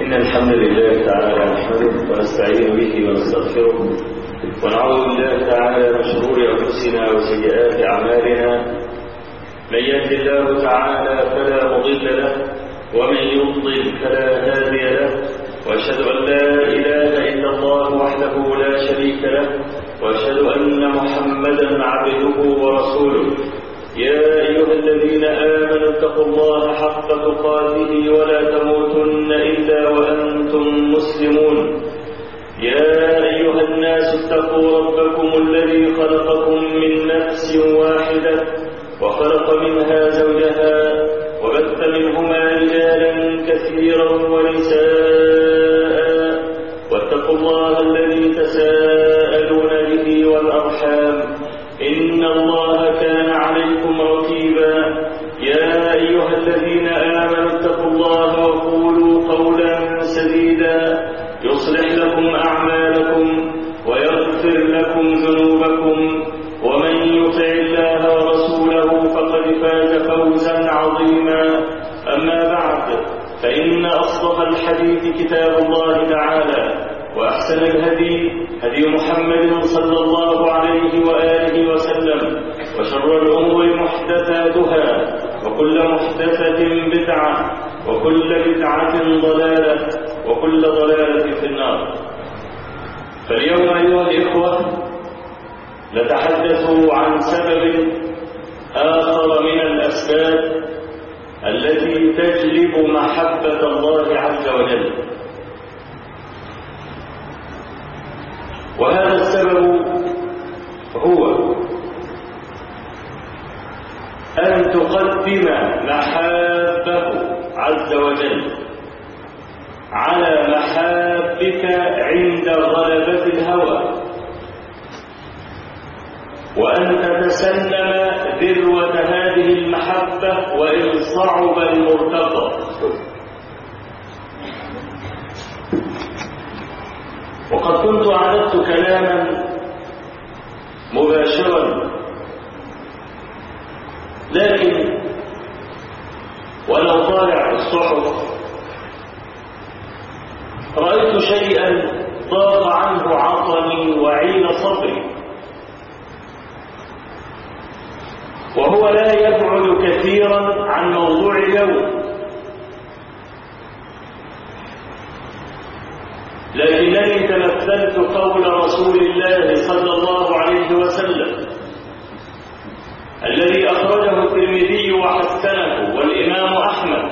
إن الحمد لله تعالى نحمده ونستعين به ونستغفره ونعوذ بالله تعالى من شرور أنفسنا وسيئات أعمالنا من يهد الله تعالى فلا مضل له ومن يضلل فلا هادي له وأشهد أن لا إله إلا الله وحده لا شريك له وأشهد أن محمدا عبده ورسوله يا أيها الذين آمنوا اتقوا الله حق تقاته ولا تموتن إلا وأنتم مسلمون يا أيها الناس اتقوا ربكم الذي خلقكم من نفس واحدة وخلق منها زوجها وبث منهما رجالا كثيرا ونساء واتقوا الله الذي تساءلون به والأرحام إن الله كان عليكم رقيبا يا أيها الذين آمنوا اتقوا الله وقولوا قولا سديدا يصلح لكم أعمالكم ويغفر لكم ذنوبكم ومن يطع الله ورسوله فقد فاز فوزا عظيما أما بعد فإن أصدق الحديث كتاب الله تعالى وأحسن الهدي هدي محمد صلى الله عليه وآله وسلم وشر الأمور محدثاتها وكل محدثة بدعة وكل بدعة ضلالة وكل ضلالة في النار فاليوم أيها الإخوة نتحدث عن سبب آخر من الأسباب التي تجلب محبة الله عز وجل وهذا السبب هو أن تقدم محابه عز وجل على محابك عند غلبة الهوى وأن تتسلم ذروة هذه المحبة وإن صعب المرتقى وقد كنت أعددت كلاما مباشرا لكن ولو طالع الصحف رأيت شيئا ضاق عنه عطني وعين صبري وهو لا يبعد كثيرا عن موضوع اليوم لكنني تمثلت قول رسول الله صلى الله عليه وسلم الذي أخرجه الترمذي وحسنه والإمام أحمد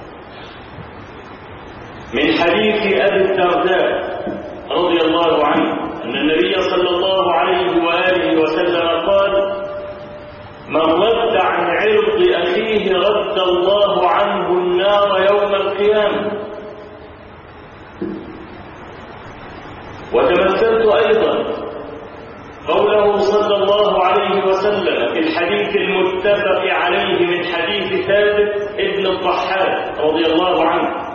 من حديث أبي الدرداء رضي الله عنه أن النبي صلى الله عليه وآله وسلم قال من رد عن عرض أخيه رد الله عنه النار يوم القيامة وتمثلت أيضا قوله صلى الله عليه وسلم في الحديث المتفق عليه من حديث ثابت ابن الضحاك رضي الله عنه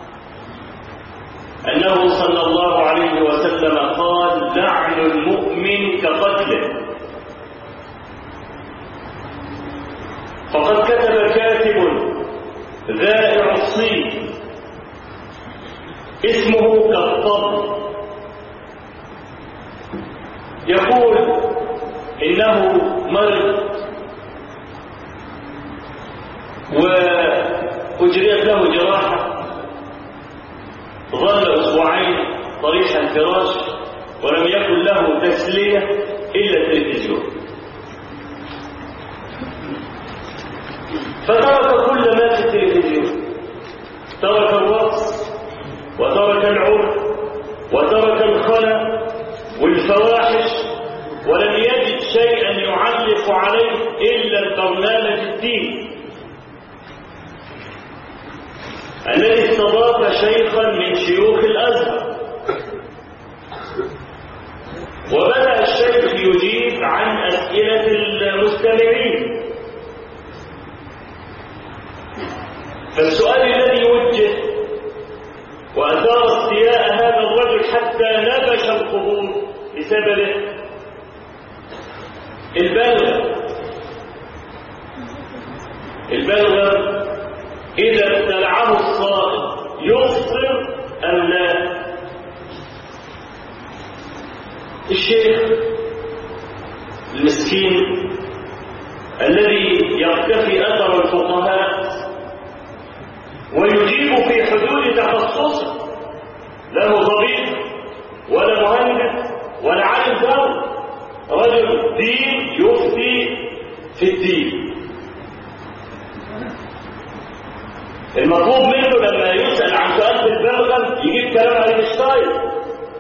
أنه صلى الله عليه وسلم قال لعن المؤمن كقتله فقد كتب كاتب ذائع الصين اسمه كالطب يقول إنه مرض وأجريت له جراحة ظل أسبوعين طريح الفراش ولم يكن له تسلية إلا التلفزيون فترك كل ما في التلفزيون ترك الرقص وترك العرف وترك الخلق والفواحش ولم يجد شيئا يعلق عليه إلا البرنامج الديني الذي استضاف شيخا من شيوخ الأزهر وبدأ الشيخ يجيب عن أسئلة المستمعين فالسؤال الذي وجه وأثار استياء هذا الرجل حتى نبش القبور بسببه البلغ البلغ إذا ابتلعه الصائم يفطر أن الشيخ المسكين الذي يختفي أثر الفقهاء ويجيب في حدود تخصصه له طبيب ولا مهندس ولا عالم دولة رجل دين يفتي في الدين المطلوب منه لما يسأل عن سؤال في البلغم يجيب كلام اينشتاين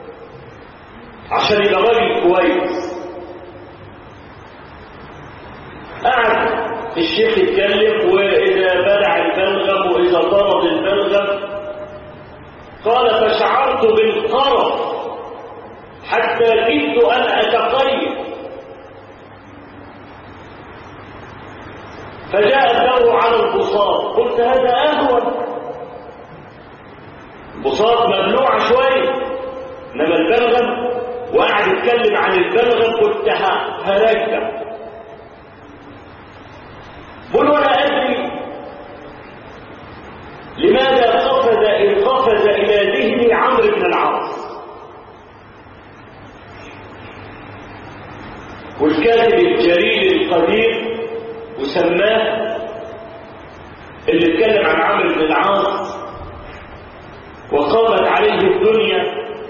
عشان يبقى راجل كويس قعد الشيخ يتكلم واذا بلع البلغم واذا ضرب البلغم قال فشعرت بالقرف حتى كدت ان اتقيد فجاء الدور على البساط قلت هذا اهون بساط مبلوع شويه انما البلغم وقعد يتكلم عن البلغم كنت هرجع قل ولا ادري لماذا قفز قفز الى ذهني عمرو بن العاص والكاتب الجليل القدير وسماه اللي اتكلم عن عمرو بن العاص وقامت عليه الدنيا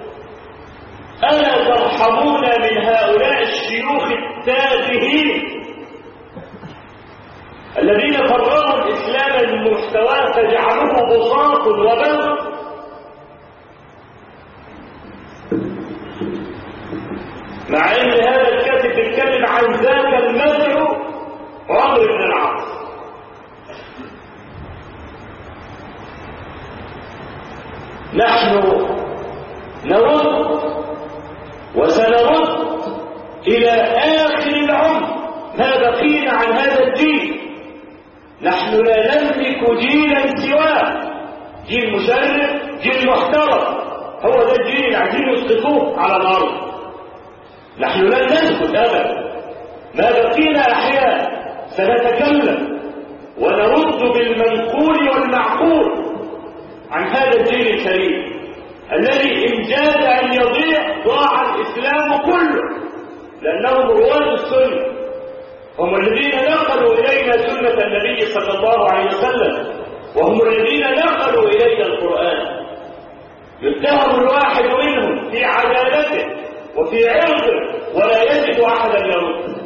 ألا ترحمون من هؤلاء الشيوخ التافهين الذين فرغوا الإسلام من محتواه فجعلوه بساط وبلغ مع ان هذا الكاتب بيتكلم عن ذاك المدعو عمرو بن العاص نحن نرد وسنرد إلى آخر العمر ما بقينا عن هذا الدين نحن لا نملك جيلا سواه جيل مشرف جيل محترم هو ده الجيل اللي عايزين يسقطوه على الأرض نحن لن نسكت أبدا ما بقينا أحياء سنتكلم ونرد بالمنقول والمعقول عن هذا الدين الكريم الذي إن جاد أن يضيع ضاع الإسلام كله لأنهم رواد السنة هم الذين نقلوا إلينا سنة النبي صلى الله عليه وسلم وهم الذين نقلوا إلينا القرآن يتهم الواحد منهم في عدالته وفي عرضه ولا يجد أحدا يرد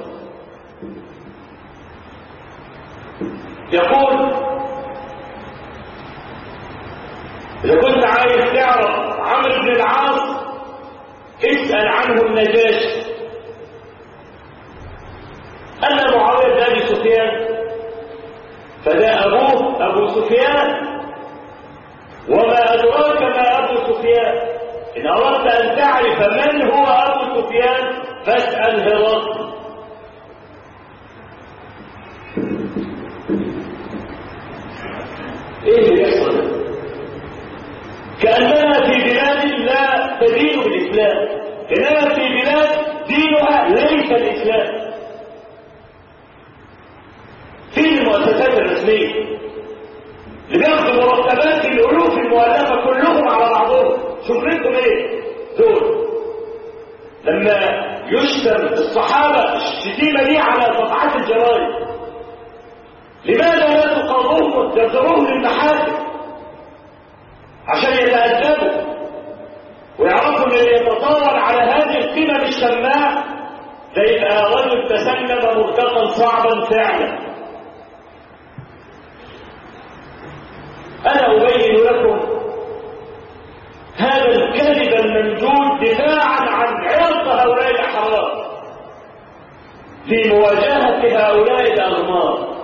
يقول إذا كنت عايز تعرف عمرو بن العاص اسأل عنه النجاشي أن معاوية ده أبي سفيان فده أبوه أبو سفيان وما أدراك ما أبو سفيان إن أردت أن تعرف من هو أبو سفيان فاسأل هرقل إيه اللي بيحصل كأننا في بلاد لا تدين بالإسلام إنما في بلاد دينها ليس الإسلام في المؤسسات الرسمية اللي بياخدوا مرتبات الألوف المؤلفة كلهم على بعضهم شغلتهم ايه؟ دول لما يشتم الصحابة الشتيمة دي على صفحات الجرائد لماذا لا تقاضوهم وتدفعوهم للمحاكم عشان يتأدبوا ويعرفوا ان اللي يتطاول على هذه القمم الشماع ده يبقى رجل تسلم مرتقا صعبا فعلا انا ابين لكم هذا الكذب الممدود دفاعا عن عرض هؤلاء الاحرار في مواجهه هؤلاء الاغمار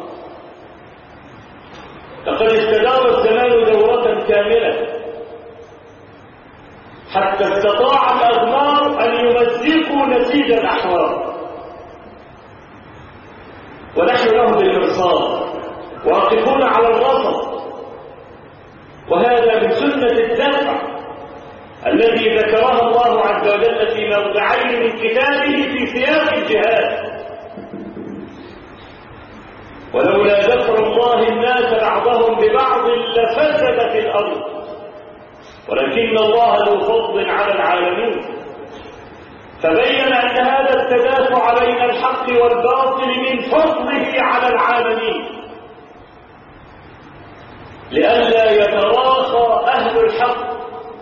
لقد استدار الزمان دورة كاملة حتى استطاع الأغمار أن يمزقوا نسيج الأحرار ونحن لهم بالمرصاد واقفون على الرصد وهذا من سنة الدفع الذي ذكرها الله عز وجل في موضعين من كتابه في سياق الجهاد ولولا دفع الله الناس بعضهم ببعض لفسدت الأرض ولكن الله ذو فضل على العالمين فبين أن هذا التدافع بين الحق والباطل من فضله على العالمين لئلا يتراخى أهل الحق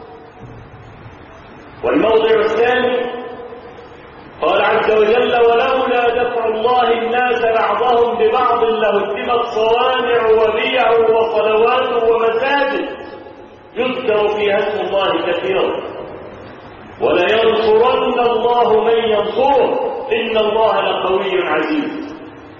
والموضع الثاني قال عز وجل ولولا دفع الله الناس بعضهم ببعض لهدمت صوامع وبيع وصلوات ومساجد يذكر فيها اسم الله كثيرا ولينصرن الله من ينصره إن الله لقوي عزيز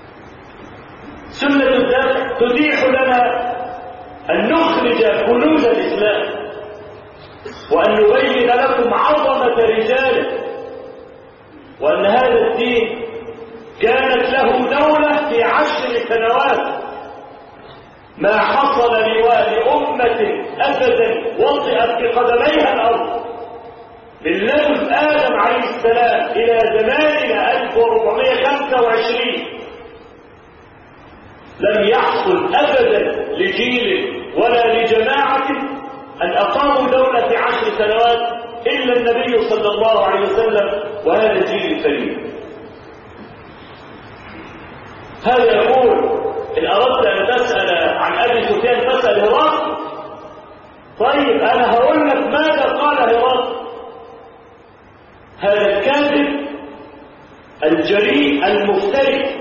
سنة الدفع تتيح لنا أن نخرج كنوز الإسلام وأن نبين لكم عظمة رجاله وأن هذا الدين كانت له دولة في عشر سنوات ما حصل لأمة أبدا وطئت بقدميها الأرض من لدن آدم عليه السلام إلى زماننا 1425 لم يحصل أبدا لجيل ولا لجماعة أن أقاموا دولة في عشر سنوات إلا النبي صلى الله عليه وسلم وهذا الجيل الفريد هذا يقول إن أردت أن تسأل عن أبي سفيان فاسأل هرقل طيب أنا هقول لك ماذا قال هرقل هذا الكاذب الجريء المفتري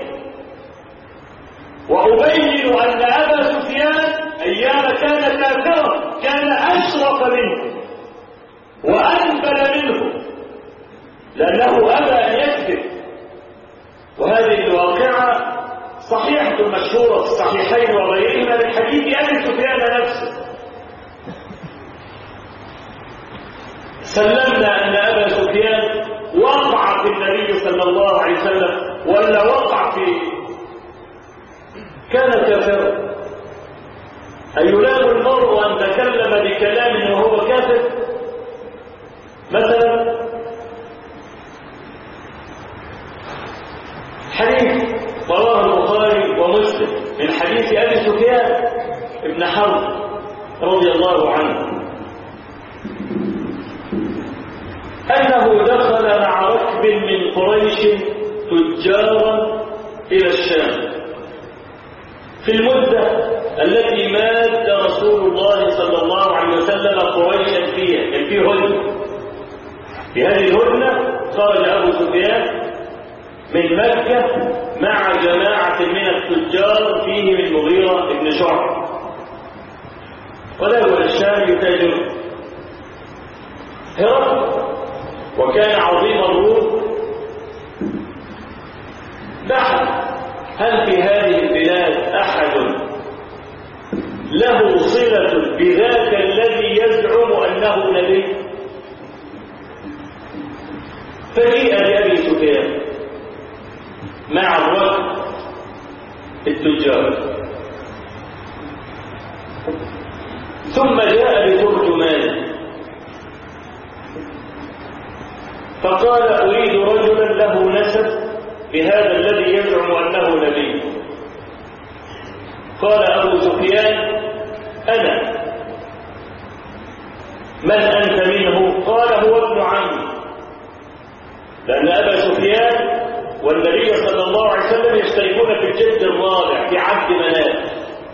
وأبين أن أبا سفيان أيام كان كافرا كان أشرف منه وأنبل منه لأنه أبى أن يكذب وهذه الواقعة صحيحة مشهورة في الصحيحين وغيرهما من حديث أبي سفيان نفسه سلمنا أن أبا سفيان وقع في النبي صلى الله عليه وسلم ولا وقع في كان كافرا أيلام المرء أن تكلم بكلام وهو كافر مثلا حديث رواه البخاري ومسلم من حديث ابي سفيان بن حرب رضي الله عنه انه دخل مع ركب من قريش تجارا الى الشام في المده التي مات رسول الله صلى الله عليه وسلم قريشا فيها كان فيه هدنه في هذه الهدنه خرج ابو سفيان من مكة مع جماعة من التجار فيه من مغيرة بن شعب وذهبوا إلى الشام يتاجرون هرقل وكان عظيم الروم بحث هل في هذه البلاد أحد له صلة بذاك الذي يزعم أنه نبي فجيء لأبي سفيان مع الركب التجار ثم جاء بترجمان فقال أريد رجلا له نسب بهذا الذي يزعم أنه نبي قال أبو سفيان أنا من أنت منه قال هو ابن عمي لأن أبا سفيان والنبي صلى الله عليه وسلم يشتركون في الجد الرابع في عبد مناف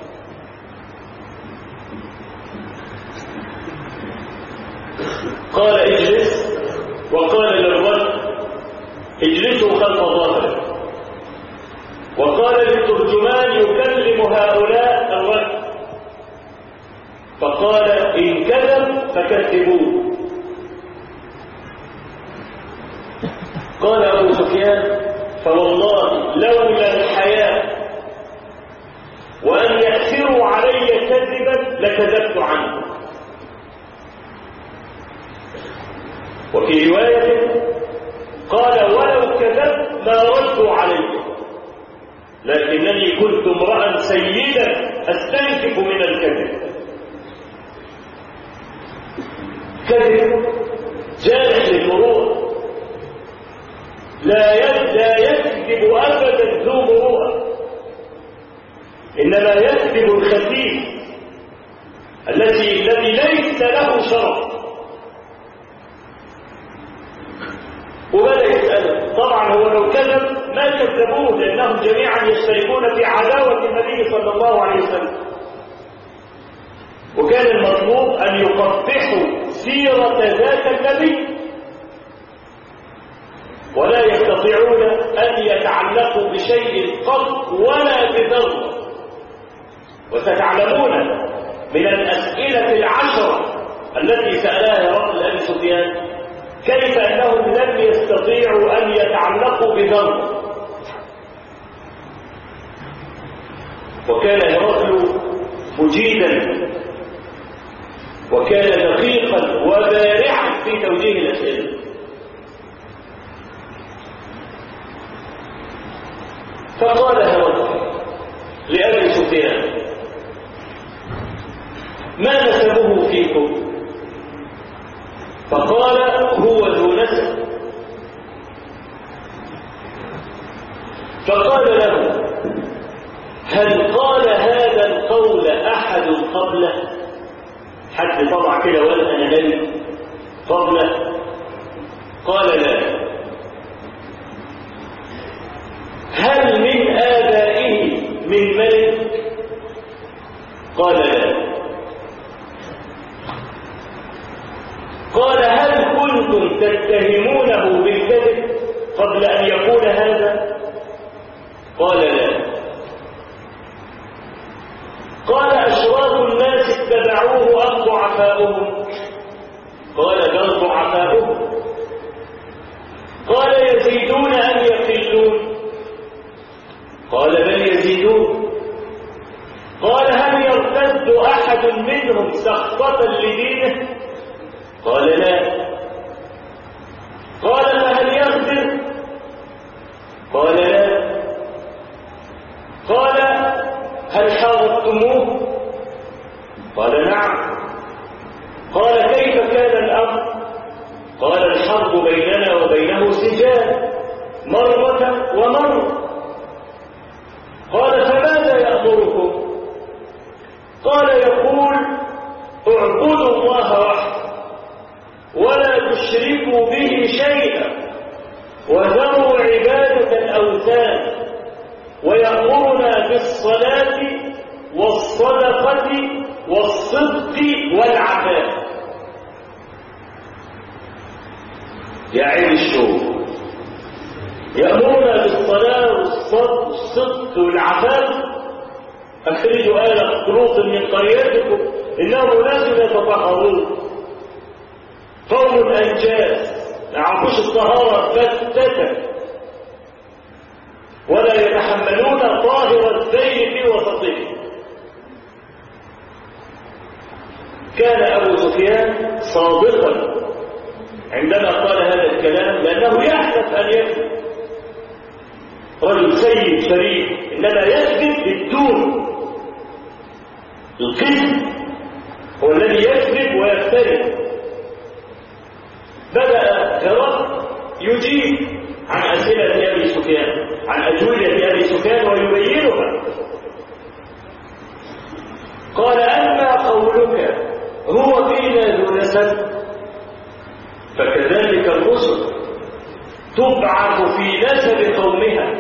قال اجلس وقال للرجل اجلسوا خلف ظهره وقال للترجمان يكلم هؤلاء الرجل فقال ان كذب فكذبوه قال ابو سفيان فوالله لولا الحياة وأن يأثروا علي كذبا لكذبت عنه وفي رواية قال ولو كذبت ما ردوا علي لكنني كنت امرأ سيدا أستنكف من الكذب كذب جارح للمروءه لا لا يكذب ابدا ذو مروءه انما يكذب الخفيف الذي الذي ليس له شرف وبدأ يسأله طبعا هو لو كذب ما كذبوه لأنهم جميعا يشتركون في عداوة النبي صلى الله عليه وسلم وكان المطلوب أن يقبحوا سيرة ذات النبي ولا يستطيعون أن يتعلقوا بشيء قط ولا بذرة وستعلمون من الأسئلة العشرة التي سألها هرقل أبي سفيان كيف أنهم لم يستطيعوا أن يتعلقوا بذنب وكان هرقل مجيدا وكان دقيقا وبارعا في توجيه الأسئلة فقال هرقل لأبي سفيان ما نسبه فيكم فقال هو ذو نسب فقال له هل قال هذا القول أحد قبله حد طبع كده ولا أنا نبي قبله قال لا هل من آبائه من ملك قال لا قال هل كنتم تتهمونه بالكذب قبل أن يقول هذا قال لا قال أشراف الناس اتبعوه أم ضعفاؤهم قال بل ضعفاؤهم قال يزيدون أم يقلون قال بل يزيدون قال هل يرتد أحد منهم سخطة لدينه قال لا قال فهل يغفر قال لا قال هل حاضرتموه قال نعم قال كيف كان الأمر قال الحرب بيننا وبينه سجال مرة ومرة قال فماذا يأمركم قال يقول اعبدوا الله وحده ولا تشركوا به شيئا وذروا عبادة الأوثان ويأمرنا بالصلاة والصدقة والصدق والعفاف يا عين الشوق يأمرنا بالصلاة والصدق والعفاف أخرجوا آل قلوط من قريتكم إنهم ناس يتطهرون قوم أنجاز ما يعرفوش الطهارة بتة ولا يتحملون طاهر الزين في وسطهم كان أبو سفيان صادقا عندما قال هذا الكلام لأنه يحلف أن يكذب رجل سيد شريف إنما يكذب بالدون الكذب هو الذي يكذب ويفتري بدأ هرقل يجيب عن أسئلة أبي سفيان عن أجوبة أبي سفيان ويبينها قال أما قولك هو فينا ذو نسب فكذلك الرسل تبعث في نسب قومها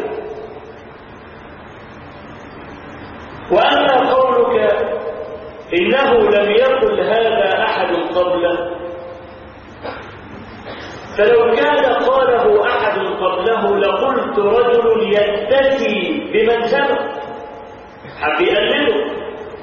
وأما قولك إنه لم يقل هذا أحد قبله فلو كان قاله أحد قبله لقلت رجل يتسي بمن سبق حب يقلده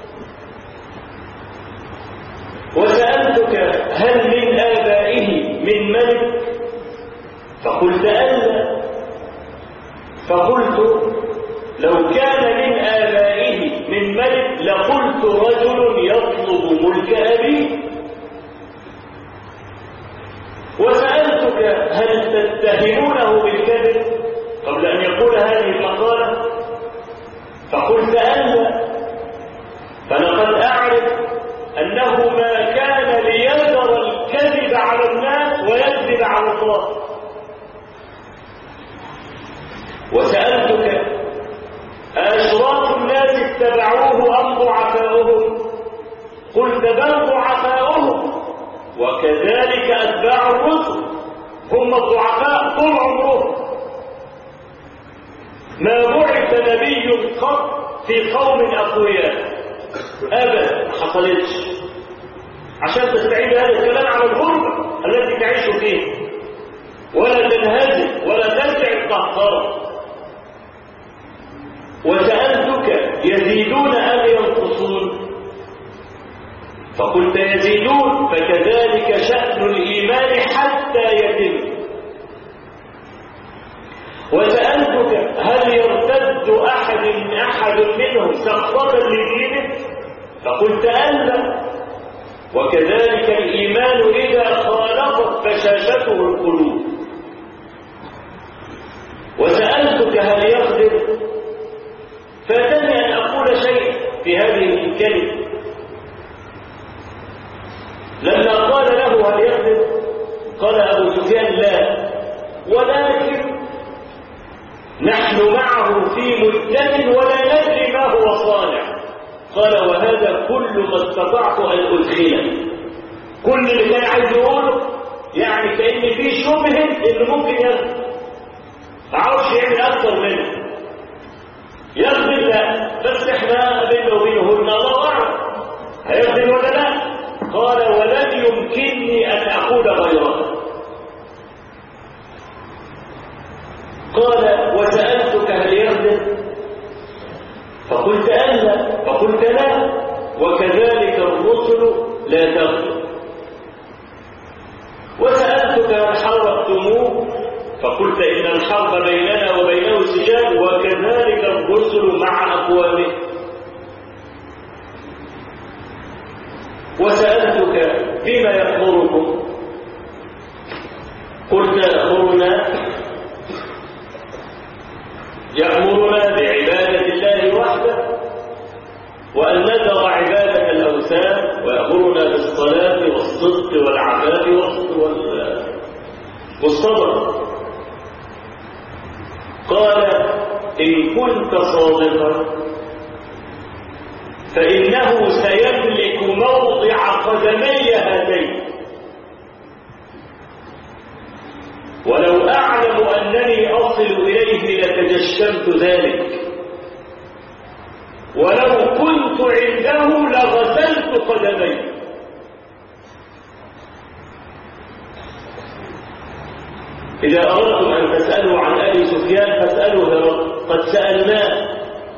وسألتك هل من آبائه من ملك فقلت ألا فقلت لو كان من آبائه من ملك لقلت رجل يطلب ملك أبيه وسألتك هل تتهمونه بالكذب قبل أن يقول هذه المقالة فقلت ألا فلقد أعرف أنه ما كان ليذر الكذب على الناس ويكذب على الله وسألتك أشراف الناس اتبعوه أم ضعفاؤهم قلت بل ضعفاؤهم وكذلك أتباع الرسل هم الضعفاء طول عمرهم ما بعث نبي قط في قوم اقوياء ابدا ما حصلتش عشان تستعيد هذا الكلام على الغربه التي تعيش فيها ولا تنهزم ولا ترجع القهقرة وسألتك يزيدون أم ينقصون فقلت يزيدون فكذلك شأن الإيمان حتى يتم وسألتك هل يرتد أحد أحد منهم سخطة لدينه فقلت ألا وكذلك الإيمان إذا خالطت بشاشته القلوب وسألتك هل يقدر فاتني أن أقول شيء في هذه الكلمة لما قال له هل يقدر قال أبو سفيان لا ولكن نحن معه في مدة ولا ندري ما هو صالح قال وهذا كل ما استطعت أن أدخله كل اللي كان عايز يقوله يعني كأن في شبهة اللي ممكن يغفر ما عاوز يعمل أكثر منه يغفر لا بس احنا بينه وبينهن الله أعلم هيغفر ولا لا قال ولن يمكنني أن أقول غيره قال وسألتك هل يغفر فقلت ألا فقلت لا وكذلك الرسل لا تغفر وسألتك هل حرقتموه فقلت إن الحرب بيننا وبينه سجال وكذلك الرسل مع أقوامه وسألتك بما يأمركم قلت يأمرنا يأمرنا بعبادة الله وحده وأن ندر عبادة الأوثان ويأمرنا بالصلاة والصدق والعفاف والصبر قال إن كنت صادقا فإنه سيملك موضع قدمي هاتين ولو أعلم أنني أصل إليه لتجشمت ذلك ولو كنت عنده لغسلت قدمي إذا أردتم أن تسألوا عن أبي سفيان فاسألوا هرقل قد سألناه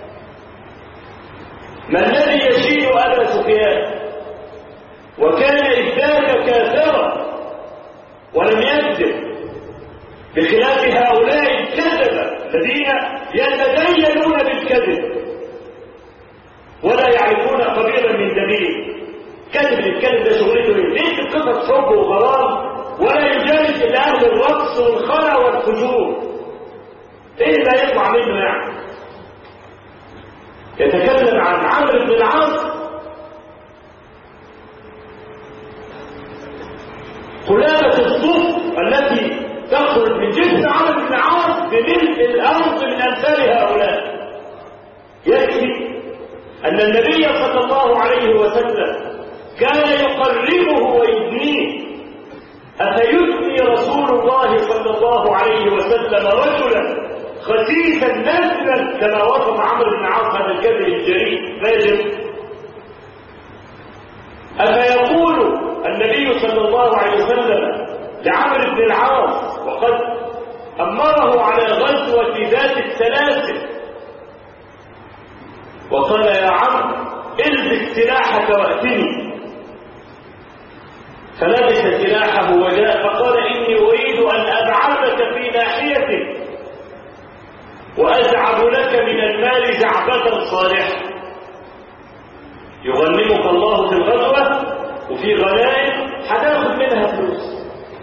ما الذي يشيل أبا سفيان وكان إذ ذاك كافرا ولم يكذب بخلاف هؤلاء الكذبة الذين يتدينون بالكذب ولا يعرفون قبيلا من دليل كذب الكذب ده شغلته ايه؟ ليس قصص حب وغرام ولا يجالس الا اهل الرقص والخلع والفجور ايه اللي هيطلع منه يعني يتكلم عن عمرو بن العاص قلابة الصوف التي تخرج من جسم عمرو بن العاص بملء الارض من امثال هؤلاء يكفي ان النبي صلى الله عليه وسلم كان يقربه ويدنيه افيدني رسول الله صلى الله عليه وسلم رجلا خسيسا نزلا كما وصف عمرو بن العاص هذا الكذب الجريء فاجر افيقول النبي صلى الله عليه وسلم لعمرو بن العاص وقد امره على غزوه ذات السلاسل وقال يا عم البس سلاحك واتني فلبس سلاحه وجاء فقال اني اريد ان ابعثك في ناحيتك وازعب لك من المال زعبه صالحه يغنمك الله في الغزوه وفي غنائم هتاخد منها فلوس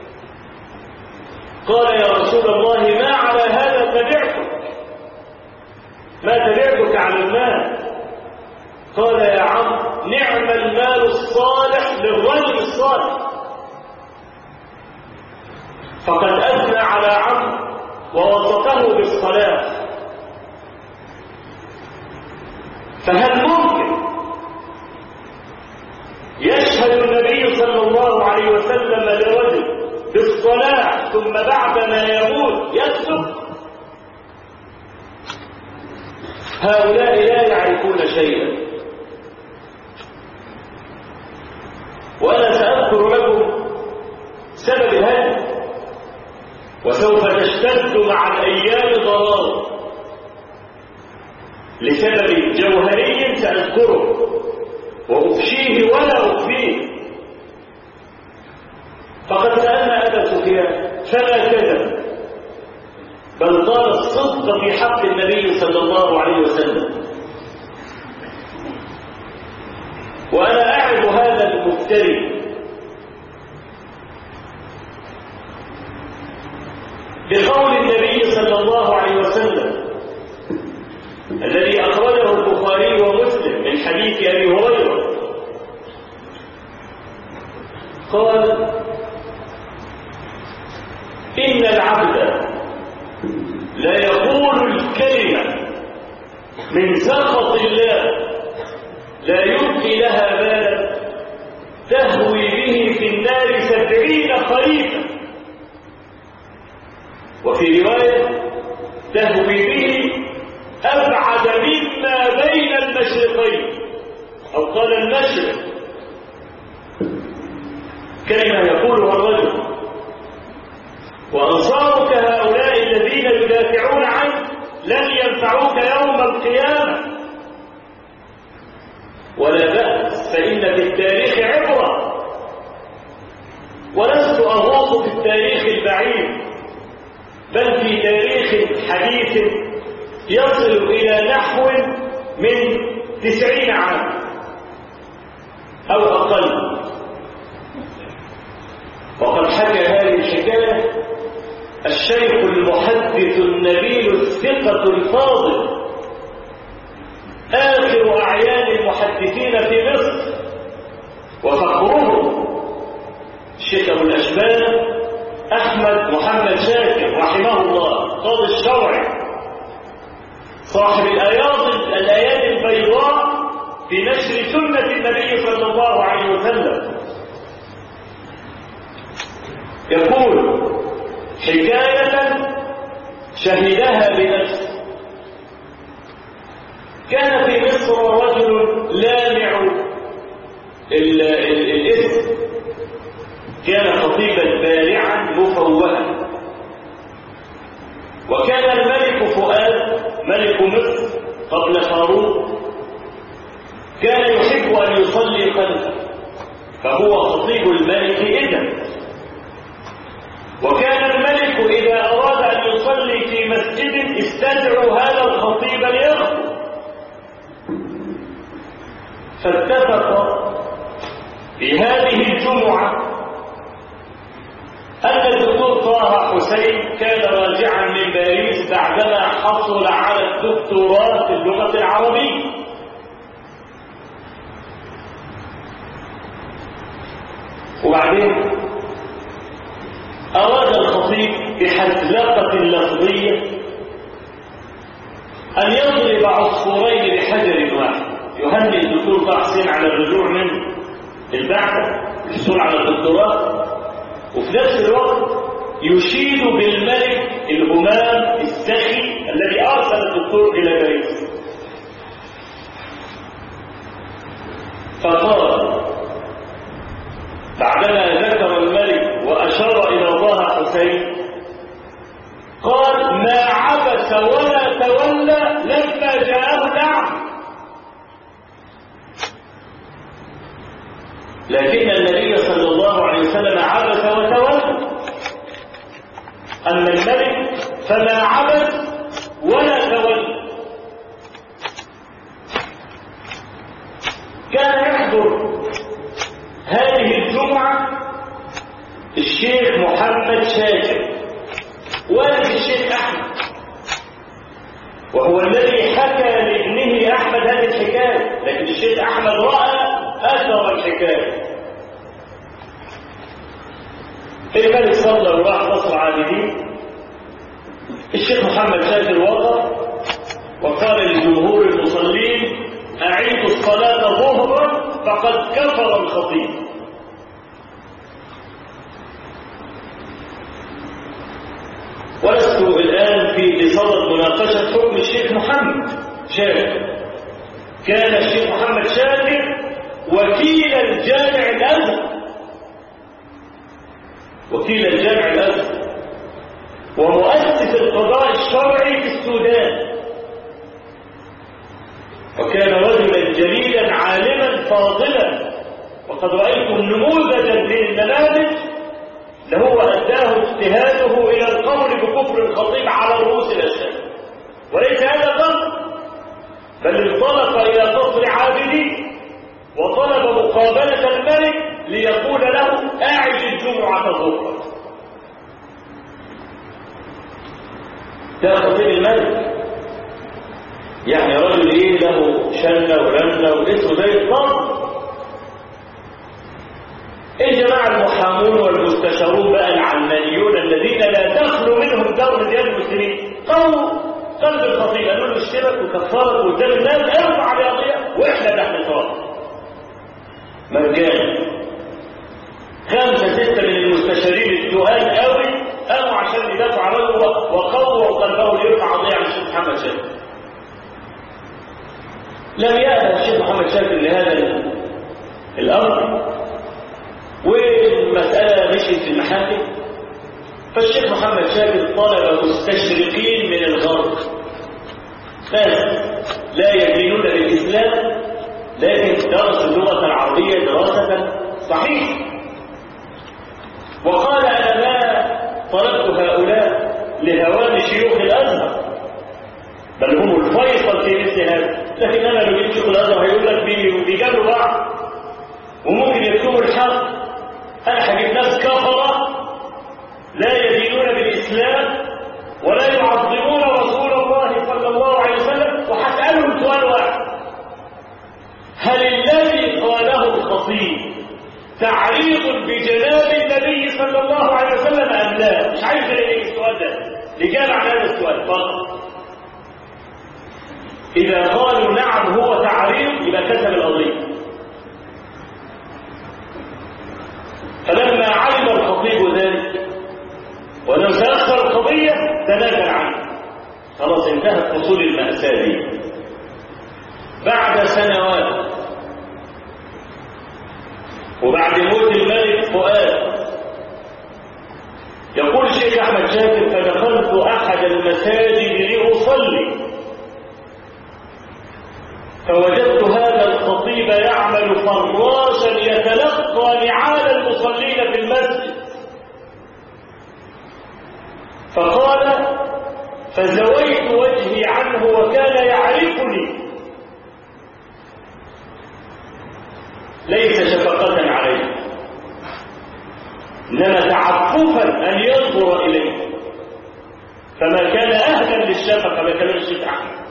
قال يا رسول الله ما على هذا تبعتك ما تبعتك على المال قال يا عم نعم المال الصالح للرجل الصالح فقد أثنى على عم ووصفه بالصلاة فهل ممكن يشهد النبي صلى الله عليه وسلم لرجل بالصلاة ثم بعدما يموت يكتب هؤلاء لا يعرفون شيئا وأنا سأذكر لكم سبب هذا وسوف تشتد مع الأيام ضرار لسبب جوهري سأذكره وأفشيه ولا أخفيه فقد سألنا أبا سفيان فما كذب بل قال الصدق في حق النبي صلى الله عليه وسلم وأنا أعد هذا المفتري بقول النبي صلى الله عليه وسلم الذي أخرجه البخاري ومسلم من حديث أبي هريرة قال إن العبد لا يقول الكلمة من سخط الله لا يبقي لها بالا تهوي به في النار سبعين خريفا وفي رواية تهوي به أبعد مما بين المشرقين أو قال المشرق كلمة يقولها الرجل وأنصارك هؤلاء الذين يدافعون عنك لن ينفعوك يوم القيامة ولا بأس فإن في التاريخ عبرة ولست أغوص في التاريخ البعيد بل في تاريخ حديث يصل إلى نحو من تسعين عام أو أقل وقد حكى هذه الحكاية الشيخ المحدث النبيل الثقة الفاضل آخر أعيان المحدثين في مصر وفخرهم الشيخ أبو الأشبال أحمد محمد شاكر رحمه الله قاضي الشرعي صاحب الآيات الآيات البيضاء في نشر سنة النبي صلى الله عليه وسلم يقول حكاية شهدها بنفسه كان في مصر رجل لامع ال ال الاسم كان خطيبا بارعا مفوها وكان الملك فؤاد ملك مصر قبل فاروق كان يحب أن يصلي خلفه فهو خطيب الملك إذا وكان الملك إذا أراد أن يصلي في مسجد استدعوا هذا الخطيب ليخطب فاتفق في هذه الجمعة أن الدكتور طه حسين كان راجعا من باريس بعدما حصل على الدكتوراه في اللغة العربية وبعدين أراد الخطيب بحزلقة لفظية أن يضرب عصفورين بحجر واحد يهني الدكتور طه حسين على الرجوع من البعثة الحصول على الدكتوراه وفي نفس الوقت يشيد بالملك الهمام السخي الذي أرسل الدكتور إلى باريس فقال بعدما ذكر الملك وأشار إلى الله حسين قال ما عبس ولا تولى لما جاءه الأعمى لكن النبي صلى الله عليه وسلم عبس وتولى أما الملك فما عبس ولا تولى كان يحضر هذه الجمعة الشيخ محمد شاكر والد الشيخ أحمد وهو الذي حكى لابنه أحمد هذه الحكاية لكن الشيخ أحمد رأى أثر الحكاية الملك صلى وراح مصر عابدين الشيخ محمد شاكر وقف وقال لجمهور المصلين أعيدوا الصلاة ظهرا فقد كفر الخطيب ولست الآن في بصدد مناقشة حكم الشيخ محمد شاكر كان الشيخ محمد شاكر وكيل الجامع الأزهر وكيل الجامع الأزهر ومؤسس القضاء الشرعي في السودان وكان رجلا جليلا عالما فاضلا وقد رأيتم نموذجا من النماذج له أداه اجتهاده إلى القول بكفر الخطيب على رؤوس الأشياء وليس هذا فقط بل انطلق إلى قصر عابدين وطلب مقابلة الملك ليقول له أعد الجمعة ظهرا ده خطيب الملك يعني رجل ايه له شنة ورنة واسمه زي الطرد ايه جماعة المحامون والمستشارون بقى العلمانيون الذين لا تخلو منهم دور من المسلمين قالوا قلب الخطيب قالوا له اشترك وكفرك قدام الناس ارفع على قضيه واحنا تحت صوت مجانا خمسه سته من المستشارين التقال قوي قاموا عشان يدافعوا عنه وقووا قلبه ليرفع قضيه عن الشيخ محمد شاكر لم يأبى الشيخ محمد شاكر لهذا الامر والمساله مشيت في المحاكم فالشيخ محمد شاكر طلب مستشرقين من الغرب ناس لا يدينون بالإسلام لكن درسوا اللغة العربية دراسة صحيحة وقال أنا ما طلبت هؤلاء لهوان شيوخ الأزهر بل هم الفيصل في مثل هذا لكن أنا لو جيت شيوخ الأزهر هيقول لك بيجابوا بعض وممكن يكتبوا الحق أنا هجيب ناس كفرة لا يدينون بالإسلام ولا يعظمون رسول الله صلى الله عليه وسلم وهسألهم سؤال واحد هل الذي قاله الخطيب تعريض بجناب النبي صلى الله عليه وسلم أم لا؟ مش عايز إليك السؤال ده الإجابة على هذا السؤال فقط إذا قالوا نعم هو تعريض يبقى كتب القضية فلما علم الخطيب ذلك ولو سيخسر القضية تنازل عنه خلاص انتهت فصول المأساة دي بعد سنوات وبعد موت الملك فؤاد يقول الشيخ أحمد شاكر فدخلت أحد المساجد لأصلي فوجدت هذا الخطيب يعمل فراشا يتلقى نعال المصلين في المسجد فقال فزويت وجهي عنه وكان يعرفني ليس شفقة عليه إنما تعففا أن ينظر إليه فما كان أهلا للشفقة ما كان الشيخ أحمد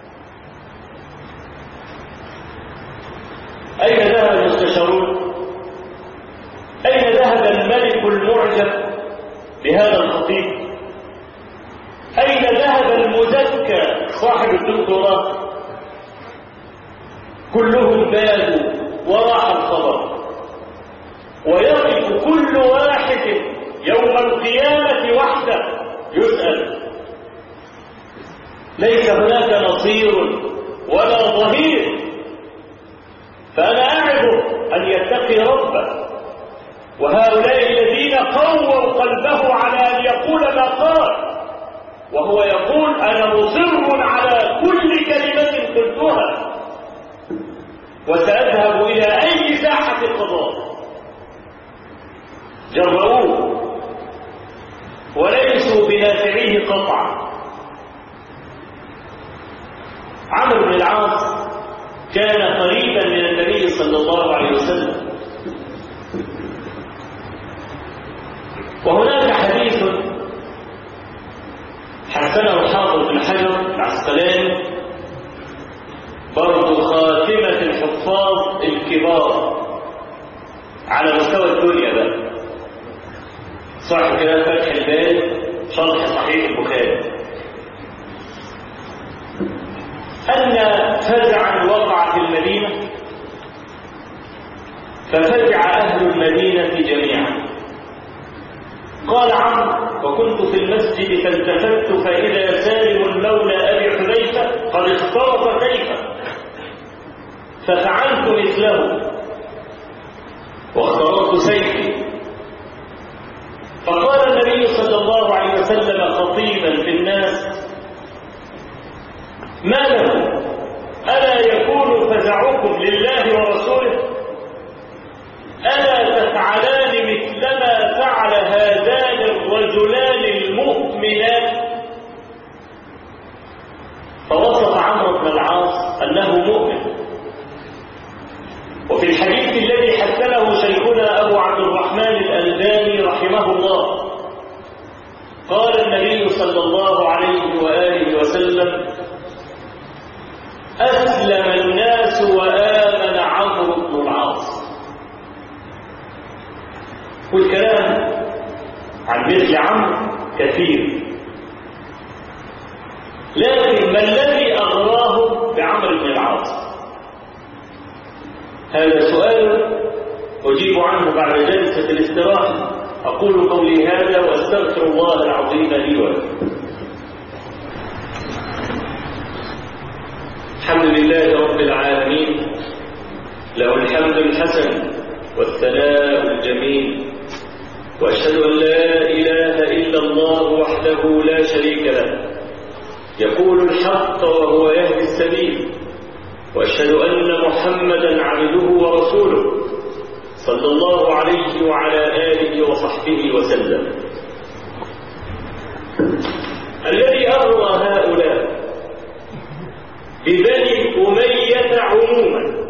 أين ذهب المستشارون أين ذهب الملك المعجب بهذا الخطيب أين ذهب المزكى صاحب الدكتوراه كلهم بادوا وراح الخبر ويقف كل واحد يوم القيامة وحده يسأل ليس هناك نصير ولا ظهير فأنا أعظه أن يتقي ربه وهؤلاء الذين قووا قلبه على أن يقول ما قال وهو يقول أنا مصر على كل كلمة قلتها وسأذهب إلى أي ساحة القضاء جرؤوه وليسوا بنافعيه قطعا عمرو بن العاص كان قريبا من النبي صلى الله عليه وسلم وهناك حديث حسنه الحافظ بن حجر العسقلاني برضو خاتمة الحفاظ الكبار على مستوى الدنيا بقى صح كده فتح البال شرح صحيح البخاري أن فزعا وقع في المدينة ففزع أهل المدينة جميعا قال عمرو وكنت في المسجد فالتفت فإذا سالم مولى أبي حذيفة قد اخترط كيفا ففعلت مثله واخترقت سيفي فقال النبي صلى الله عليه وسلم خطيبا في الناس ما له ألا يكون فزعكم لله ورسوله ألا تفعلان مثلما فعل هذان الرجلان المؤمنان فوصف عمرو بن العاص أنه مؤمن وفي الحديث الذي حسنه شيخنا أبو عبد الرحمن الألباني رحمه الله قال النبي صلى الله عليه وآله وسلم أسلم الناس وآمن عمرو بن العاص والكلام عن مثل عمرو كثير لكن ما الذي أغراه بعمرو بن العاص هذا سؤال أجيب عنه بعد جلسة الاستراحة أقول قولي هذا وأستغفر الله العظيم لي ولكم الحمد لله رب العالمين له الحمد الحسن والثناء الجميل وأشهد أن لا إله إلا الله وحده لا شريك له يقول الحق وهو يهدي السبيل وأشهد أن محمدا عبده ورسوله صلى الله عليه وعلى آله وصحبه وسلم الذي أغرى هؤلاء ببني أمية عموما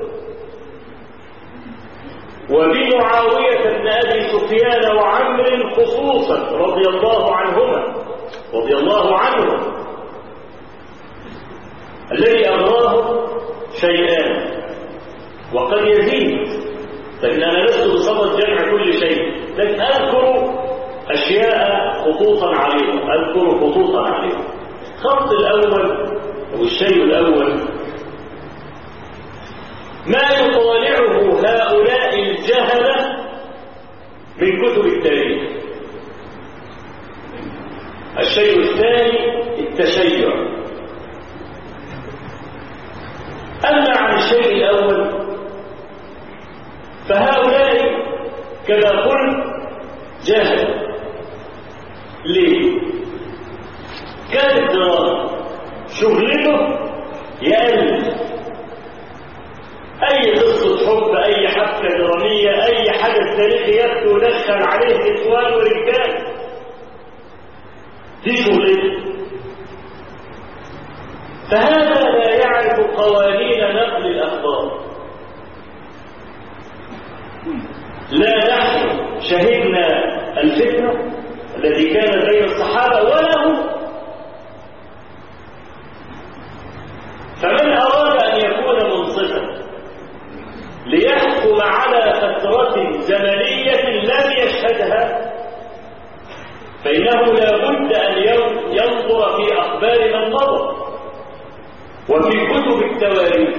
وبمعاوية بن أبي سفيان وعمر خصوصا رضي الله عنهما رضي الله عنهم الذي أغراه شيئان وقد يزيد لكن أنا لست بصدد جمع كل شيء لكن أذكر أشياء خطوطا عليها أذكر خطوطا عليها الخط الأول أو الشيء الأول ما يطالعه هؤلاء الجهلة من كتب التاريخ الشيء الثاني التشيع أما عن الشيء الأول فهؤلاء كما قلت جهل ليه كان الدراسة شغلته يألف أي قصة حب أي حفلة درامية أي حدث تاريخي يبدو دخل عليه نسوان ورجال دي شغلته فهذا لا يعرف قوانين نقل الأخبار لا نحن شهدنا الفتنة التي كانت بين الصحابة ولا هم فمن أراد أن يكون منصفا ليحكم على فترة زمنية لم يشهدها فإنه لا بد أن ينظر في أخبار من مضى وفي كتب التواريخ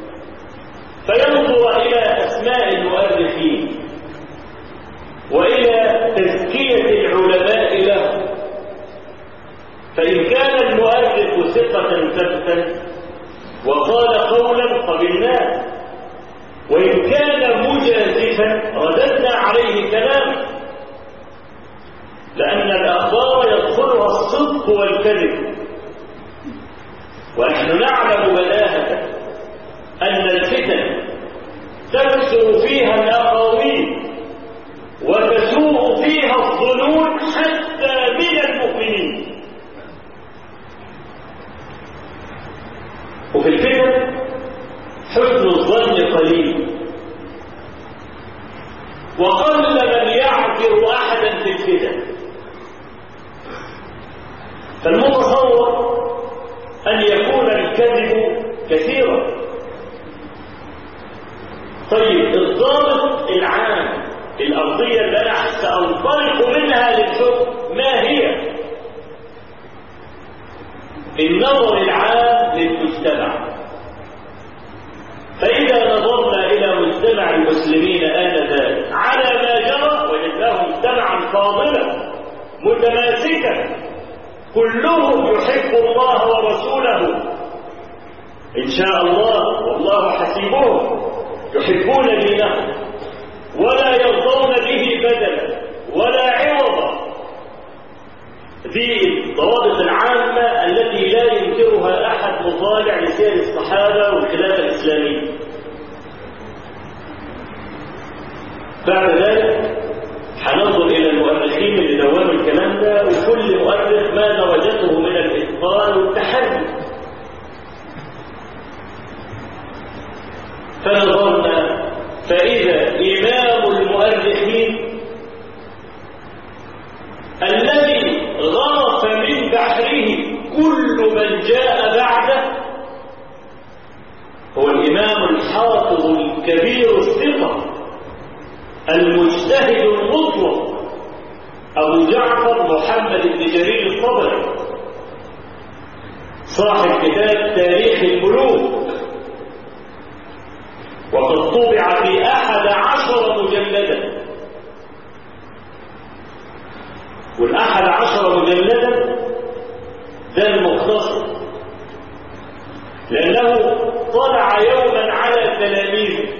فينظر إلى أسماء المؤرخين وإلى تزكية العلماء له فإن كان المؤرخ ثقة ثبتا وقال قولا قبلناه وإن كان مجازفا رددنا عليه كلامه لأن الأخبار يدخلها الصدق والكذب ونحن نعلم بداهة أن الفتن تكثر فيها الأقاويل وتسوء فيها الظنون حتى من المؤمنين وفي الفتن حسن الظن قليل وقل من يعذر أحدا في الفتن فالمتصور أن يكون الكذب كثيرا طيب الضابط العام الأرضية اللي أنا سأنطلق منها للحكم ما هي النظر العام للمجتمع فإذا نظرنا إلى مجتمع المسلمين آنذاك على ما جرى وجدناه مجتمعا فاضلا متماسكة كلهم يحب الله ورسوله إن شاء الله والله حسيبهم يحبون دينه ولا يرضون به بدلا ولا عوضا ذي الضوابط العامة التي لا ينكرها أحد مطالع لسير الصحابة والخلافة الإسلامية بعد ذلك هننظر إلى المؤرخين اللي دواموا الكلام ده وكل مؤرخ ما درجته من الإتقان والتحدي فنظرنا فإذا إمام المؤرخين الذي غرف من بحره كل من جاء بعده هو الإمام الحافظ الكبير الثقة المجتهد المطلق أبو جعفر محمد بن جرير الطبري صاحب كتاب تاريخ الملوك وقد طبع في أحد عشر مجلدا والأحد عشر مجلدا ده المختصر لأنه طلع يوما على تلاميذه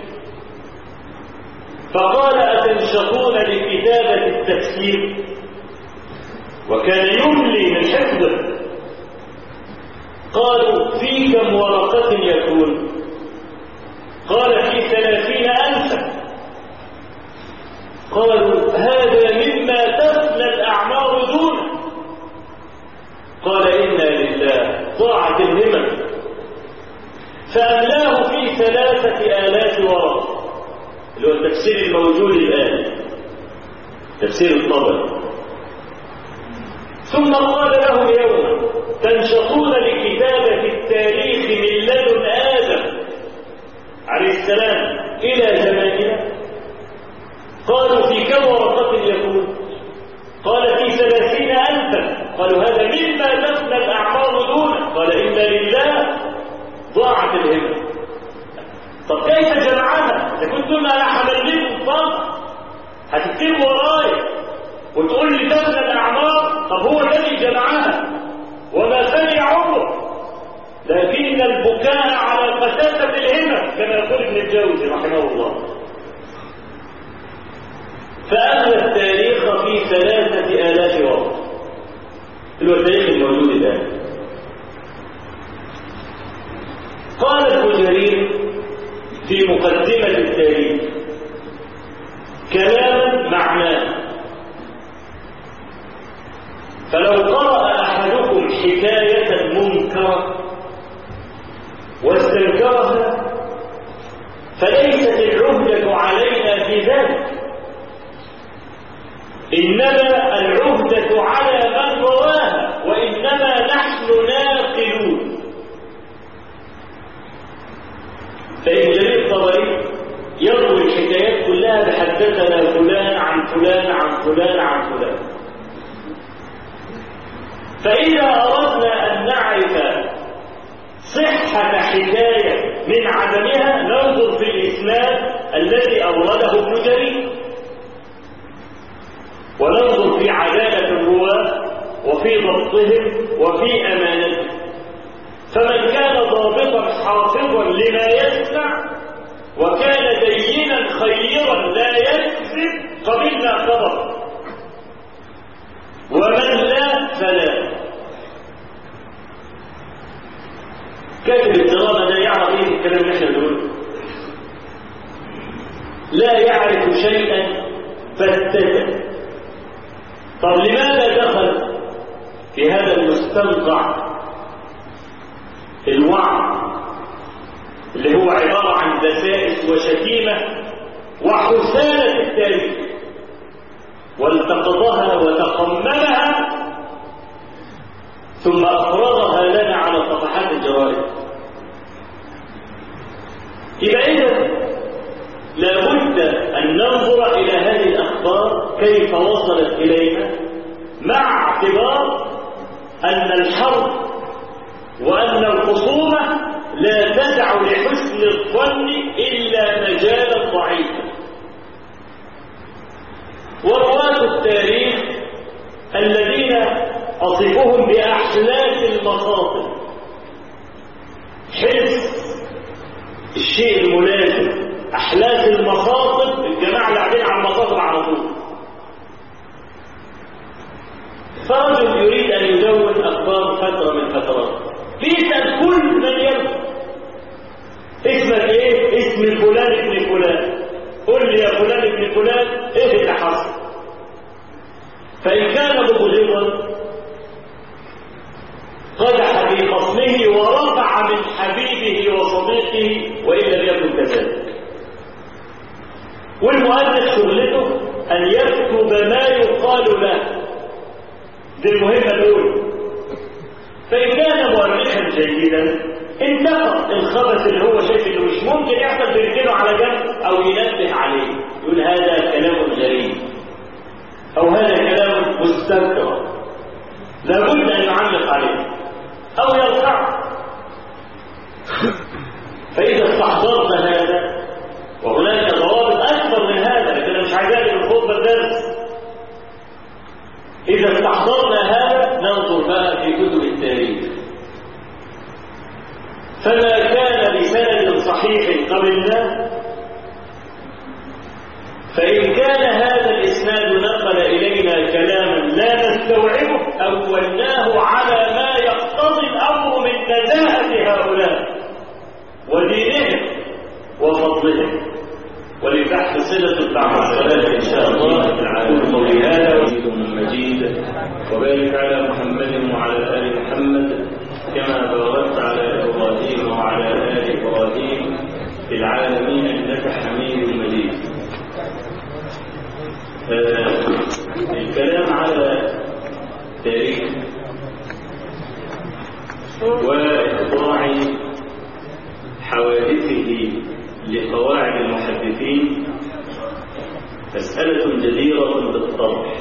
فقال أتنشطون لكتابة التفسير وكان يملي من حفظه قالوا في كم ورقة يكون قال في ثلاثين ألفا قالوا هذا مما تفنى الأعمار دونه قال إنا لله ضاعت الهمم فأملاه في ثلاثة آلاف ورقة اللي هو التفسير الموجود الآن تفسير الطبري ثم قال لهم يوما تنشطون لكتابة التاريخ من لدن آدم عليه السلام إلى زماننا قالوا في كم ورقة يكون قال في ثلاثين ألفا قالوا هذا مما تفنى الأعمار دونه قال إنا لله ضاعت الهمة طب كيف جمعها إذا كنتم أنا حملتكم فقط هتكتبوا ورايا وتقول لي تفنى الأعمار طب هو الذي جمعها وما ثني عمره لكن البكاء على قساسة الهمة كما يقول ابن الجوزي رحمه الله فأخذ التاريخ في ثلاثة آلاف ورقة اللي هو التاريخ الموجود الآن قال ابن جرير في مقدمة التاريخ كلام معناه فلو قرأ أحدكم حكاية منكرة واستنكرها فليست العهدة علينا في ذلك إنما العهدة على من رواها وإنما نحن ناقلون فإن جرير الطبري يروي الحكايات كلها بحدثنا فلان عن فلان عن فلان عن فلان فإذا أردنا أن نعرف صحة حكاية من عدمها ننظر في الإسناد الذي أورده ابن جرير وننظر في عدالة الرواة وفي ضبطهم وفي أمانتهم فمن كان ضابطا حافظا لما يسمع وكان دينا خيرا لا يكذب قبلنا خبر ومن لا فلا كاتب الدراما ده يعرف ايه الكلام اللي احنا بنقوله لا يعرف شيئا فاتتا طب لماذا دخل في هذا المستنقع الوعظ اللي هو عبارة عن دسائس وشتيمة وحسالة التاريخ والتقطها وتقممها ثم أفرغها لنا على صفحات الجوائز إذا إذا لابد أن ننظر إلى هذه الأخبار كيف وصلت إلينا مع اعتبار أن الحرب وأن الخصومة لا تدع لحسن الظن إلا مجالا ضعيفا ورواة التاريخ الذين أصفهم بأحلاس المخاطر حرص الشيء الملازم أحلاس المخاطر الجماعة اللي قاعدين على المخاطر على طول فرجل يريد أن يدون أخبار فترة من فترات بيسأل كل من يرضى اسمك ايه؟ اسم فلان ابن فلان قل لي يا فلان ابن فلان ايه اللي حصل؟ فإن كان مبغضا قدح في خصمه ورفع من حبيبه وصديقه وإن لم يكن كذلك والمؤلف شغلته أن يكتب ما يقال له دي المهمة الأولى فإن كان مؤرخا جيدا انتقد الخبث اللي هو شايف انه مش ممكن يحصل بيركنه على جنب او ينبه عليه يقول هذا كلام غريب او هذا كلام مستنكر لابد ان يعلق عليه او يرفعه فاذا استحضرت هذا وهناك ضوابط اكبر من هذا لكن انا مش عايز من خطبه الدرس اذا استحضرنا هذا ننظر بقى في كتب التاريخ فما كان بسند صحيح قبلنا فإن كان هذا الإسناد نقل إلينا كلاما لا نستوعبه أولناه على ما يقتضي الأمر من نزاهة هؤلاء ودينهم وفضلهم وللبحث صلة بعد الصلاة إن شاء الله أقول قولي هذا وجيد مجيد وبارك على محمد وعلى آل محمد كما باركت على إبراهيم وعلى آل إبراهيم في العالمين إنك حميد مجيد آه الكلام على تاريخ وإخضاع حوادثه لقواعد المحدثين مسألة جديرة بالطرح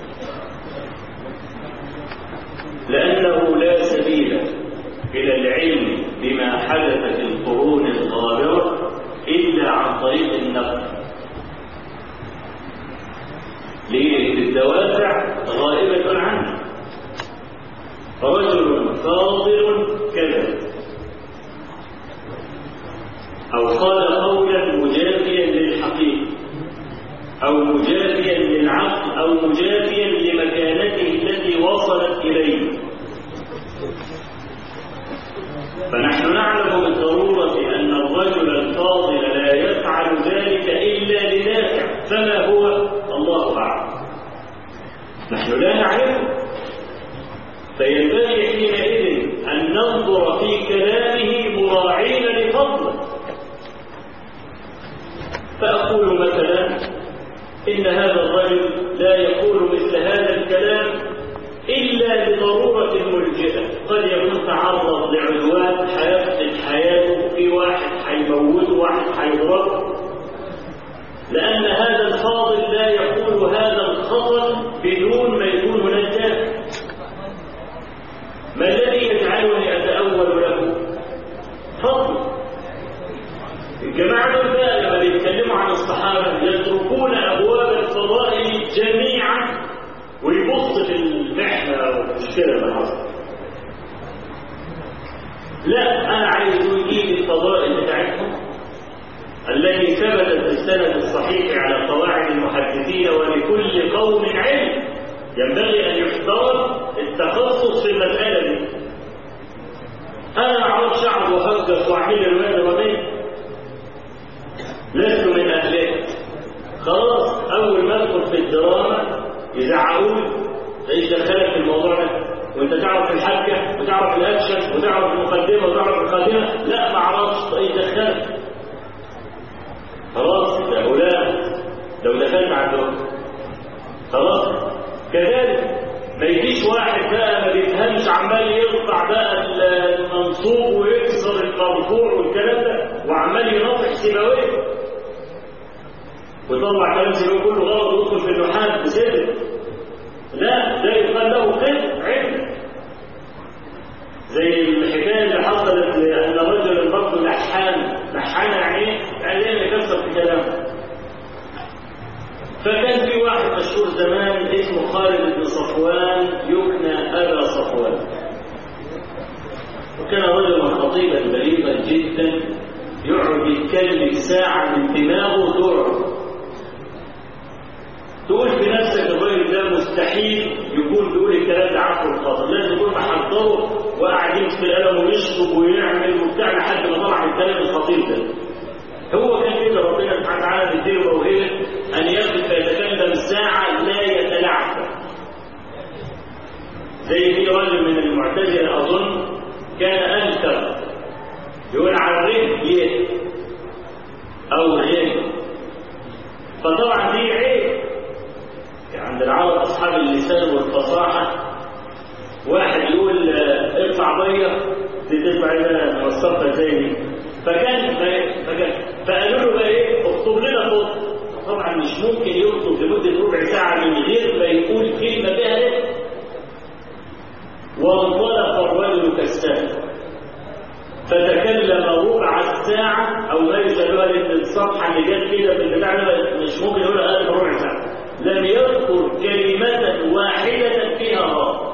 لأنه لا سبيل إلى العلم بما حدث في القرون الغابرة إلا عن طريق النقل ليه الدوافع غائبة عنه رجل فاضل كذا أو قال قولا مجافيا للحقيقة أو مجافيا للعقل أو مجافيا لمكانته التي وصلت إليه فنحن نعلم بالضرورة أن الرجل الفاضل لا يفعل ذلك إلا لدافع فما هو الله أعلم نحن لا نعلمه فينبغي حينئذ أن ننظر في كلامه مراعين لفضله فأقول مثلا إن هذا الرجل لا يقول مثل هذا الكلام إلا لضرورة ملجئة قد يكون تعرض لعدوان حيفقد حياته في واحد حيموته واحد حيضربه لأن هذا الفاضل لا يقول هذا الخطر بدون ما يكون هناك دافع ما الذي يجعلني أتأول له؟ فضل الجماعة دول بقى لما بيتكلموا عن الصحابة يتركون أبواب الفضائل جميعا ويبص في المحنة والمشكلة اللي حصلت لا أنا عايز يجيب الفضائل بتاعتهم التي ثبتت في السند الصحيح على قواعد المحدثين ولكل قوم علم ينبغي أن يحترم التخصص في المسألة دي أنا ما أعرفش أقعد وأهجس وأعمل الواد وبين لست من أهلها خلاص أول ما أدخل في الدراما يزعقوني ايش دخلك في الموضوع ده وانت تعرف الحبكه وتعرف الاكشن وتعرف المقدمه وتعرف الخاتمه لا ما اعرفش ايش دخلك خلاص يا فلان لو دخلت عندهم خلاص كذلك ما يجيش واحد بقى ما بيفهمش عمال يرفع بقى المنصوب ويكسر المرفوع والكلام ده وعمال يناطح سيبويه ويطلع كلام سيبويه كله غلط ويدخل في النحاس بسبب لا ده يقال له قسم علم زي الحكايه اللي حصلت ان رجل برضه لحان لحان يعني ايه؟ يعني اللي كسر في كلامه فكان في واحد مشهور مشهور زمان اسمه خالد بن صفوان يكنى أبا صفوان وكان رجلا خطيبا بليغا جدا يقعد يتكلم ساعة من دماغه تقعد تقول في نفسك الراجل ده مستحيل يكون بيقول الكلام ده عفو الخاطر لازم يكون محضره وقاعد يمسك القلم ويشطب ويعمل وبتاع لحد ما طلع الكلام الخطير ده هو كان كده ربنا سبحانه وتعالى بيديله موهبه ان يقف فيتكلم ساعه لا يتلعثم زي في رجل من المعتزله اظن كان انكر يقول على الرجل يه او غير فطبعا دي عيب عند العرب اصحاب اللسان والفصاحه واحد يقول ارفع بيه دي تطلع لنا موثقه زي دي فكان فكان فقالوا له بقى ايه اكتب لنا خط طبعا مش ممكن يكتب لمده ربع ساعه من غير ما يقول كلمه بها لك وانطلق الرجل كالسهم فتكلم ربع الساعة أو ما يسموها لأن الصفحة اللي جت كده في البتاع ده مش ممكن يقولها أقل من ربع ساعة لم يذكر كلمة واحدة فيها راء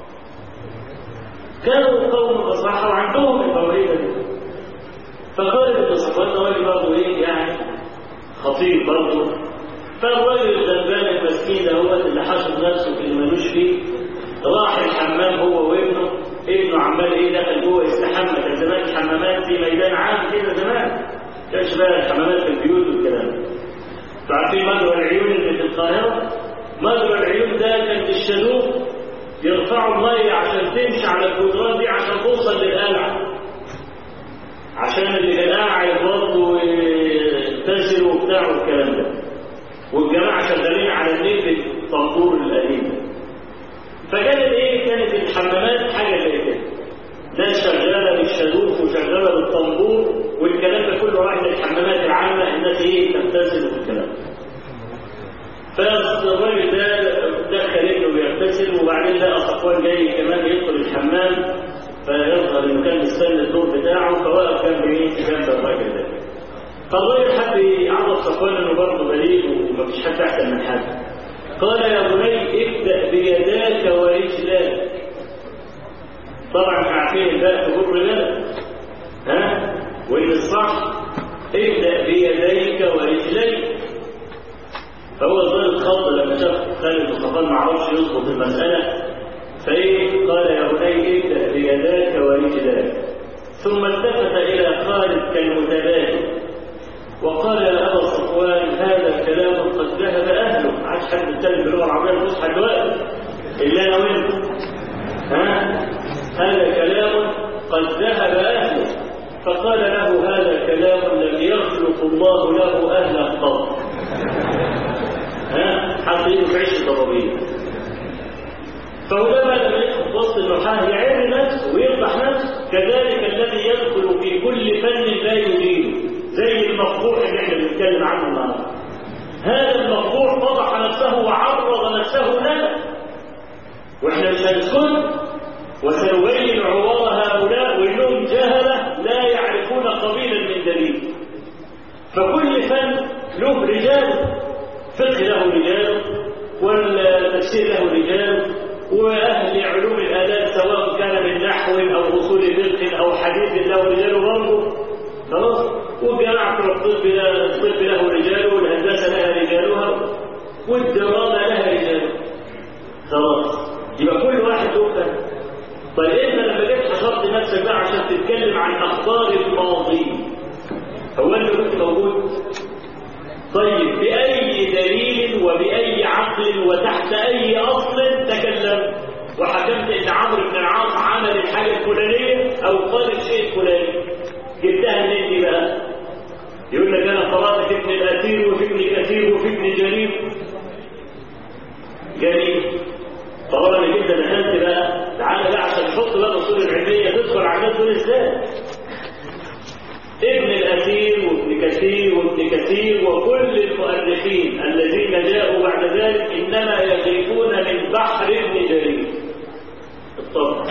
كانوا قوم فصاحة وعندهم الموهبة دي فقال ابن صفوان راجل برضه ايه يعني خطير برضه فالراجل الغلبان المسكين ده هو اللي حشر نفسه في اللي ملوش فيه راح الحمام هو وابنه ابنه عمال ايه دخل جوه يستحمى كان زمان الحمامات في ميدان عام كده زمان كانش بقى الحمامات في البيوت والكلام عارفين مجرى العيون اللي في القاهره مجرى العيون ده كان في الشلوك يرفعوا الميه عشان تمشي على الجدران دي عشان توصل للقلعه عشان اللي في القلعه يتوضوا ويغتسلوا وبتاع والكلام ده والجماعه شغالين على النيل بالطنبور القديم ده فكانت ايه كانت الحمامات حاجه زي كده ناس شغاله بالشلوك وشغاله بالطنبور والكلام ده كله رايح للحمامات العامه الناس ايه تغتسل والكلام فالراجل ده دخل ابنه بيغتسل وبعدين لقى صفوان جاي كمان يدخل الحمام فيظهر انه كان مستني الدور بتاعه فوقف جنب مين جنب الراجل ده فالراجل حب يعرف صفوان انه برضه بليغ ومفيش حد احسن من حد قال يا بني ابدأ بيداك ورجلاك طبعا عارفين الباء في جر البلد ها وان الصح ابدأ بيديك ورجليك فهو ظل الخط لما شاف خالد بن خطاب ما عرفش يظبط المسألة فايه قال يا بني ابدأ بيداك ورجلاك ثم التفت إلى خالد كالمتبادل وقال يا أبا صفوان هذا كلام قد ذهب أهله ما عادش حد يتكلم باللغة العربية الفصحى دلوقتي إلا أنا وأنت ها هذا كلام قد ذهب أهله فقال له هذا كلام لم يخلق الله له أهلا قط ها حط ايده في عيش ضربيه فهنا لما يدخل وسط النحاة يعر نفسه ويفضح نفسه كذلك الذي يدخل في كل فن لا يريده زي المفضوح اللي احنا بنتكلم عنه النهارده هذا المفضوح فضح نفسه وعرض نفسه لنا واحنا مش هنسكت وسنبين عوار هؤلاء وانهم جهله لا يعرفون قبيلا من دليل فكل فن له رجال فقه له رجال والتفسير له رجال واهل علوم الاداب سواء كان من نحو او اصول فقه او حديث له رجال برضه خلاص وجماعة الطب له الطب له رجال والهندسة لها رجالها والدراسة لها رجال خلاص يبقى كل واحد له فن طيب انت لما جيت حشرت نفسك بقى عشان تتكلم عن اخبار الماضي هو انت كنت موجود طيب بأي دليل وبأي عقل وتحت أي أصل تكلمت وحكمت إن عمرو بن العاص عمل الحاجة الفلانية أو قال الشيء الفلاني جبتها منين دي بقى؟ يقول لك أنا قرأت في ابن الأثير وفي ابن كثير وفي ابن جرير جميل طالما انك انت دخلت بقى تعالى بقى عشان تحط بقى الاصول العلميه تدخل على الناس دول ازاي؟ ابن الأثير وابن كثير وابن كثير وكل المؤرخين الذين جاءوا بعد ذلك إنما يغرفون من بحر ابن جرير الطبع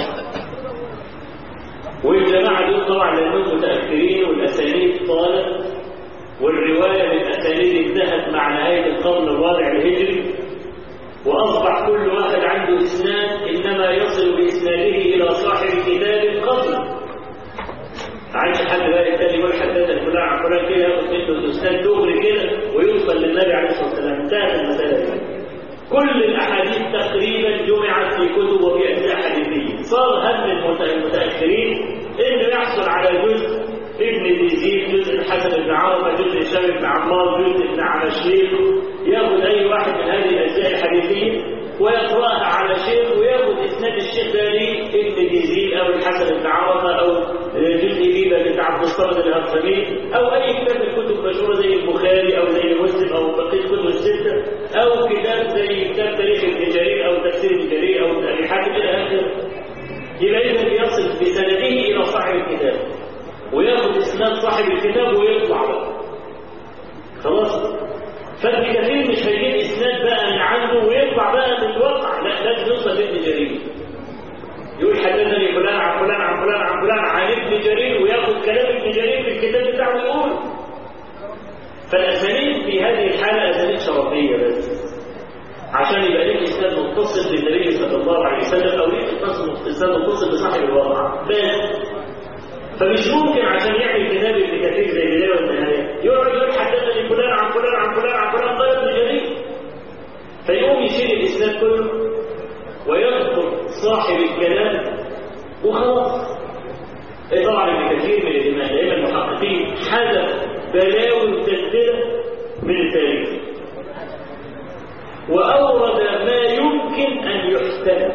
والجماعة دول طبعا لأنهم متأخرين والأسانيد طالت والرواية للأسانيد انتهت مع نهاية القرن الرابع الهجري وأصبح كل واحد عنده إسناد إنما يصل بإسناده إلى صاحب كتاب قصر عايز حد بقى التاني يقول حدثنا فلان عن فلان كده ياخد منه الإسناد دغري كده ويوصل للنبي عليه الصلاة والسلام انتهت المسألة دي كل الأحاديث تقريبا جمعت في كتب وفي أجزاء حديثية صار هم المتأخرين إنه يحصل على جزء ابن يزيد جزء الحسن بن عوفة جزء هشام بن عمار جزء ابن عمشير ياخذ أي واحد من هذه الأجزاء الحديثية ويقرأها على شيخ وياخذ إسناد الشيخ ده ليه ابن يزيد أو الحسن بن عوفة أو جزء بيبة بتاع عبد الصمد الهرسمي أو أي كتاب من الكتب المشهورة زي البخاري أو زي مسلم أو بقية كتب الستة أو كتاب زي كتاب تاريخ ابن جرير أو تفسير ابن جرير أو أبي حاتم إلى آخره يبقى إذا يصل بسنده إلى صاحب الكتاب وياخد اسناد صاحب الكتاب ويطلع بقى خلاص فابن كثير مش هيجيب اسناد بقى من عنده ويطلع بقى من الواقع لا لازم يوصل لابن جرير يقول حدثني فلان عن فلان عن فلان عن فلان عن ابن جرير وياخد كلام ابن جرير في الكتاب بتاعه ويقول فالاسانيد في هذه الحاله اسانيد شرفيه بس عشان يبقى ليه اسناد متصل بالنبي صلى الله عليه وسلم او ليه اسناد متصل بصاحب الواقع بس فمش ممكن عشان يعمل كتاب ابن كثير زي البدايه والنهايه يقعد يقول حدثني فلان عن فلان عن فلان عن فلان قال ابن جرير فيقوم يشيل الاسناد كله ويذكر صاحب الكلام وخلاص ايه طبعا ابن كثير من الائمه المحققين حذف بلاوي متسلسله من التاريخ واورد ما يمكن ان يحتمل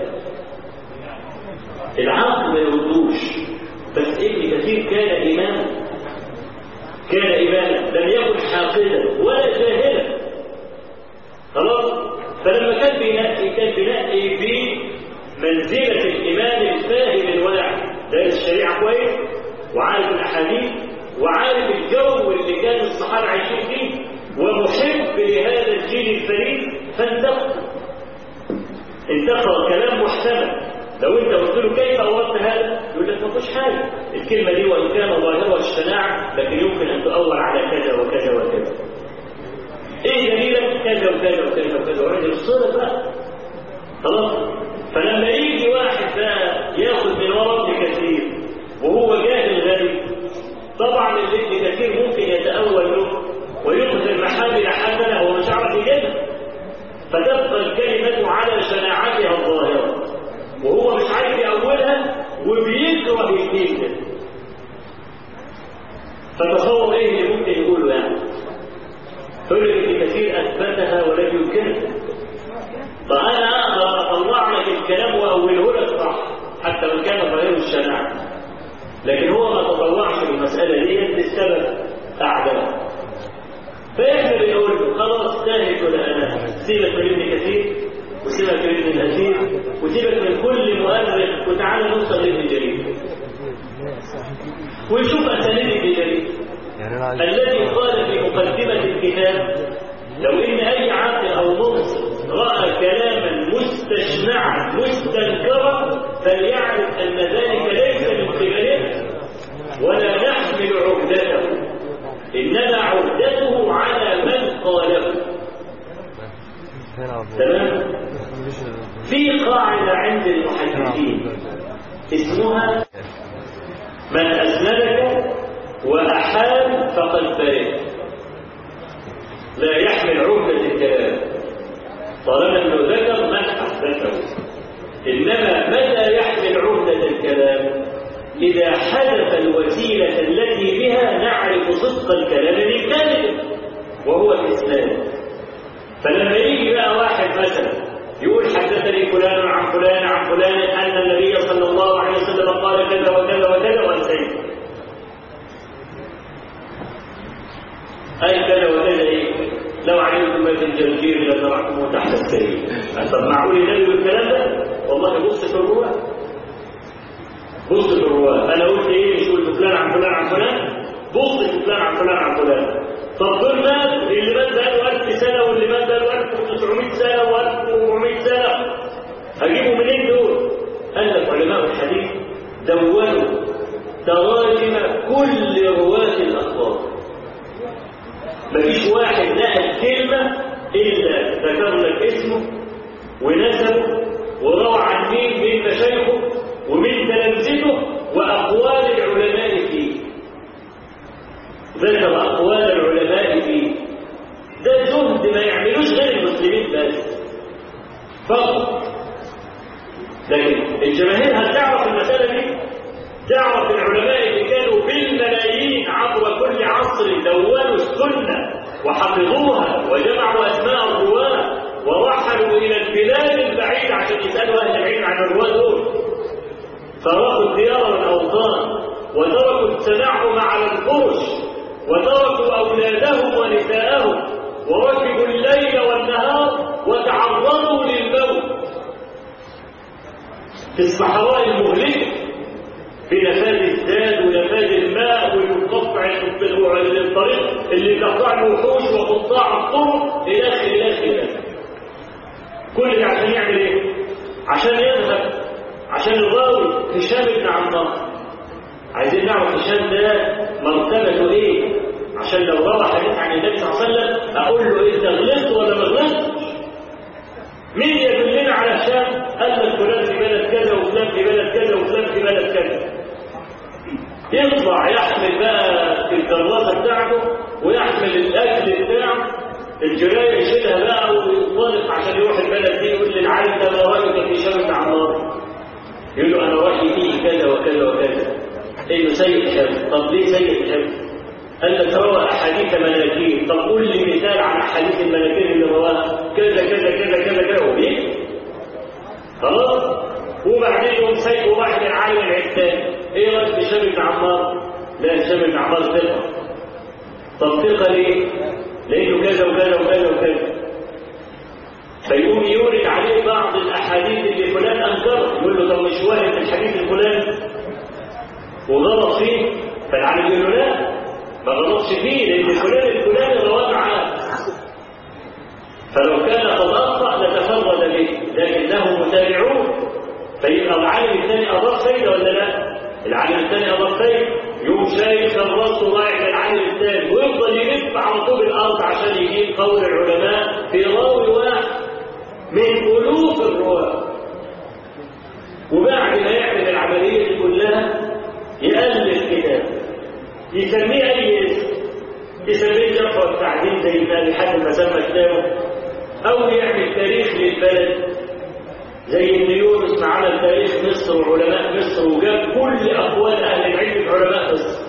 العقل ما يردوش بس ابن كثير كان إماما كان إماما لم يكن حاقدا ولا جاهلا خلاص فلما كان بينقي كان بينقي في منزلة الإمام الفاهم الواعي دارس الشريعة كويس وعارف الأحاديث وعارف الجو اللي كان الصحابة عايشين فيه ومحب لهذا الجيل الفريد فانتقى انتقى كلام محتمل لو انت قلت له كيف اوردت هذا يقول لك ما فيش حاجه الكلمه دي وان كان ظاهره الشناعه لكن يمكن ان تؤول على كذا وكذا وكذا ايه دليلك كذا وكذا وكذا وكذا وعند الصوره بقى خلاص فلما يجي واحد بقى ياخذ من ورا ابن كثير وهو جاهل غني طبعا ابن كثير ممكن يتاول له ويخذ محامل حسنه هو مش عارف يجيبها فتبقى الكلمه على شناعتها الظاهره وهو مش عارف يأولها وبيكره الكلمة فتصور ايه اللي ممكن يقوله يعني يقول لك ابن كثير اثبتها ولم ينكرها فانا اقدر اطلع لك الكلام واوله لك صح حتى لو كان ظاهر الشناعه لكن هو ما تطوعش بالمساله دي للسبب اعداء فاحنا بنقول له خلاص تاهت ولا انا سيبك من ابن كثير وسيبك من ابن الاثير وسيبك من كل مؤرخ وتعالى نوصل لابن جرير ونشوف اسانيد ابن جرير الذي قال في مقدمه الكتاب لو ان اي عاقل او منصف راى كلاما مستشنعا مستنكرا فليعرف ان ذلك ليس من قبله ولا نحمل عهدته انما عهدته على من قاله تمام في قاعدة عند المحدثين اسمها من أسندك وأحال فقد برئ لا يحمل عهدة الكلام طالما انه ذكر من أحدثه إنما متى يحمل عهدة الكلام إذا حدث الوسيلة التي بها نعرف صدق الكلام من كذب وهو الإسلام فلما يجي بقى واحد مثلا يقول حدثني فلان عن فلان عن فلان ان النبي صلى الله عليه وسلم قال كذا وكذا وكذا وانتهي اي كذا وكذا ايه لو علمتم ما في الجرجير لزرعتموه تحت السرير طب معقول النبي بالكلام ده والله بص في الرواه بص في الرواه انا قلت ايه مش قلت فلان عن فلان عن فلان بص في فلان عن فلان عن فلان طب دول مات اللي مات بقاله 1000 سنه واللي مات بقاله 1900 سنه و1400 سنه هجيبوا منين دول؟ قال لك علماء الحديث دونوا تراجم كل رواة الأخبار مفيش واحد نقل كلمة إلا ذكر لك اسمه ونسبه وروى عن مين من مشايخه ومن تلامذته وأقوال العلماء فيه ذكر أقوال العلماء فيه ده زهد ما يعملوش غير المسلمين بس فقط لكن الجماهير هتعرف المسألة دي تعرف العلماء اللي كانوا بالملايين عبر كل عصر دونوا السنة وحفظوها وجمعوا أسماء الرواة ورحلوا إلى البلاد البعيدة عشان يسألوا أهل العلم عن الرواة دول تركوا الديار والأوطان وتركوا التنعم على الفرش وتركوا أولادهم ونساءهم وركبوا الليل والنهار وتعرضوا للموت في الصحراء المهلكة في نفاذ الزاد ونفاذ الماء والمقطع الطريق اللي تقطع الوحوش وقطاع الطرق إلى آخر إلى آخر إلى آخر كل ده عشان يعمل إيه؟ عشان يذهب عشان الراوي هشام بن عمار عايزين نعرف هشام ده مرتبته ايه عشان لو روى حديث عن النبي صلى الله عليه وسلم اقول له انت غلطت ولا ما غلطتش مين يدلنا على هشام قال لك فلان في بلد كذا وفلان في بلد كذا وفلان في بلد كذا يطلع يحمل بقى في الكراسه بتاعته ويحمل الاكل بتاعه الجرايه يشيلها بقى وينطلق عشان يروح البلد دي يقول للعالم ده ما رايك في هشام بن عمار يقول له انا رايي فيه كذا وكذا وكذا انه سيء الحفظ طب ليه سيء الحفظ قال لك روى احاديث مناكير طب قول لي مثال عن احاديث المناكير اللي رواها كذا كذا كذا كذا كذا وبيه خلاص وبعدين يقوم سيء واحد العالم العثاني ايه رايك في هشام بن عمار لا هشام بن عمار ثقه طب ثقه ليه لانه كذا وكذا وكذا وكذا فيقوم يورد عليه بعض الاحاديث اللي فلان انكرها يقول له طب مش واهم الحديث الفلاني وغلط فيه فالعالم يقول له لا ما غلطش فيه لان فلان الفلاني رواه عنه فلو كان قد اخطا لتفرد به لكنه متابعون فيبقى العالم الثاني اضاف فايده ولا لا؟ العالم الثاني اضاف فايده يقوم شايف الراس رايح للعالم الثاني ويفضل يلف على طوب الارض عشان يجيب قول العلماء في راوي واحد من الوف الرواه وبعد ما يعمل العمليه دي كلها يألف كتاب يسميه أي اسم يسميه الجرح والتعديل زي ما لحد ما سمى كتابه أو يعمل تاريخ للبلد زي ابن يونس عمل تاريخ مصر وعلماء مصر وجاب كل أقوال أهل العلم في علماء مصر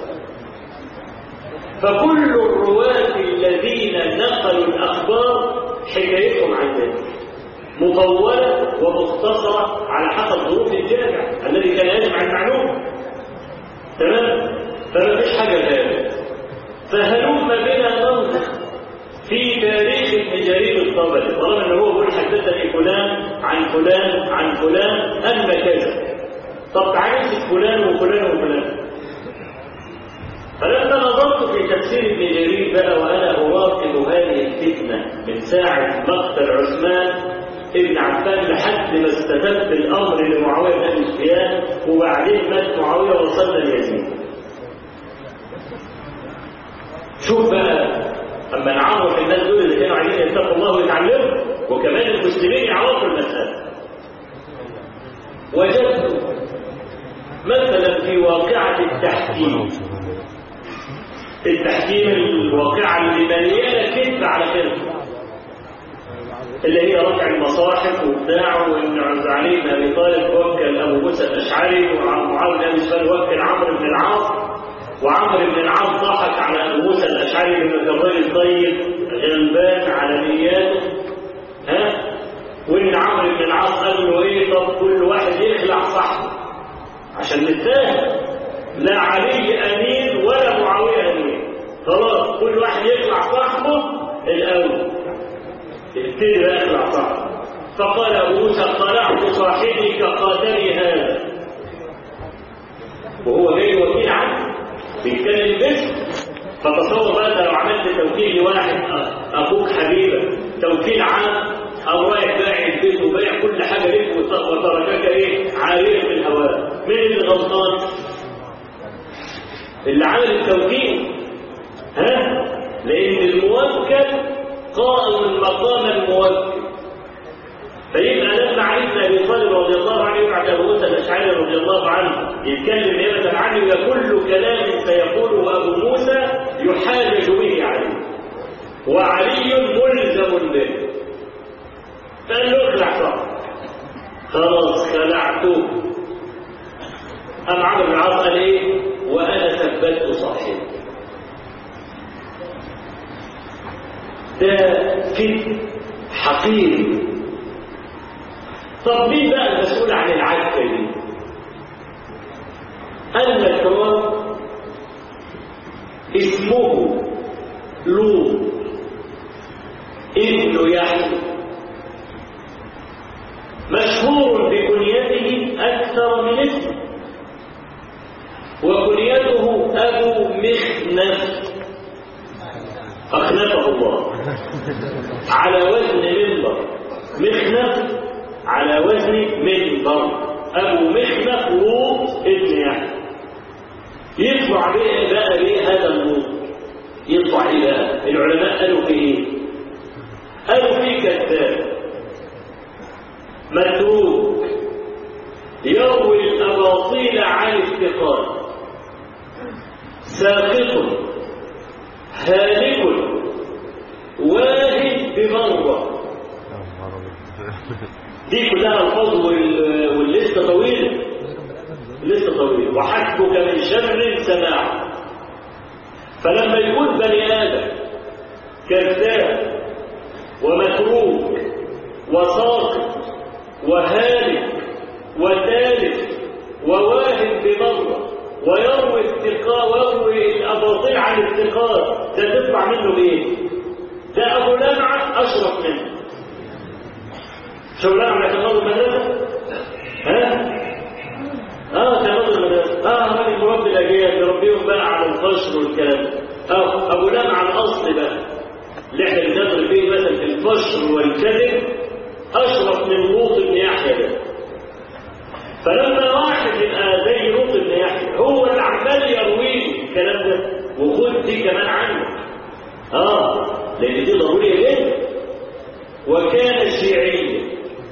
فكل الرواة الذين نقلوا الأخبار حكايتهم عن ذلك مطولة ومختصرة على حسب ظروف الجامع الذي كان يجمع المعلومة تمام فما فيش حاجة غير فهلم بنا ننظر في تاريخ ابن جرير الطبري طالما ان هو يقول حدثني فلان عن فلان عن فلان ان كذا طب تعالى نمسك فلان وفلان وفلان فلما نظرت في تفسير ابن جرير بقى وانا اراقب هذه الفتنه من ساعه مقتل عثمان ابن عفان لحد ما استتب الامر لمعاويه بن ابي سفيان وبعدين مات معاويه وصلنا ليزيد شوف بقى اما نعرف الناس دول اللي كانوا عايزين يتقوا الله ويتعلموا وكمان المسلمين يعرفوا المساله وجدت مثلا في واقعه التحكيم التحكيم الواقعه اللي مليانه كذب على كذب اللي هي رفع المصاحف وبتاع وان علي بن ابي طالب وكل ابو موسى الاشعري ومعاويه بن ابي سفيان وكل عمرو بن العاص وعمرو بن العاص ضحك على ابو موسى الاشعري بانه كان راجل طيب غلبان على نياته ها وان عمرو بن العاص قال له ايه طب كل واحد يخلع صاحبه عشان نتفاهم لا علي امين ولا معاويه امين خلاص كل واحد يخلع صاحبه الاول ابتدي بقى يخلع صاحبه فقال ابو موسى خلعت صاحبي كقاتلي هذا وهو جاي وكيل عنه بيتكلم باسم فتصور بقى انت لو عملت توكيل لواحد اخوك حبيبك توكيل عام او رايح بايع البيت وبايع كل حاجه لك وتركك ايه عاريه في الهواء مين اللي غلطان؟ اللي عمل التوكيل ها؟ لان الموكل قائم مقام الموكل فيبقى ابي طالب رضي الله عنه يبعث ابو موسى الاشعري رضي الله عنه يتكلم نيابه عنه يبقى كل كلام سيقوله ابو موسى يحاجج به عليه وعلي ملزم به قال له اخلع صح خلاص خلعته أم عمرو بن العاص قال ايه وانا ثبت صاحبي ده كذب حقير طب مين بقى المسؤول عن العكه دي المكران اسمه لوط ابن يحيى مشهور بكنيته أكثر من اسمه وكنيته أبو مخنف أخنفه الله على وزن منبر مخنف على وزن منبر أبو مخنف لوط ابن يحيى يطلع بقى بقى بيه هذا اللوط يطلع ايه بقى العلماء قالوا فيه ايه قالوا فيه كذاب متروك يروي الأباطيل عن الثقات ساقط هالك واهد بمروة دي كلها الفاظ وال- واللسته طويله لسه طويل وحسبك من شر سماع فلما يكون بني ادم كذاب ومتروك وساقط وهالك وثالث وواهب بمرة ويروي الثقاء ويروي الأباطيل عن الثقات ده تطلع منه ايه؟ ده أبو لمعة أشرف منه شو لمعة كان ناظر مدرسة؟ ها؟ اه كان ناظر مدرسة اه راجل مربي الأجيال بيربيهم بقى على الفشر والكلام ده. اه أبو لمعة الأصل بقى اللي احنا بنضرب فيه مثلا في الفشر والكذب أشرف من لوط بن يحيى ده فلما واحد يبقى زي لوط بن يحيى هو اللي عمال يروي الكلام ده وخد دي كمان عنه اه لان دي ضروريه جدا وكان شيعيا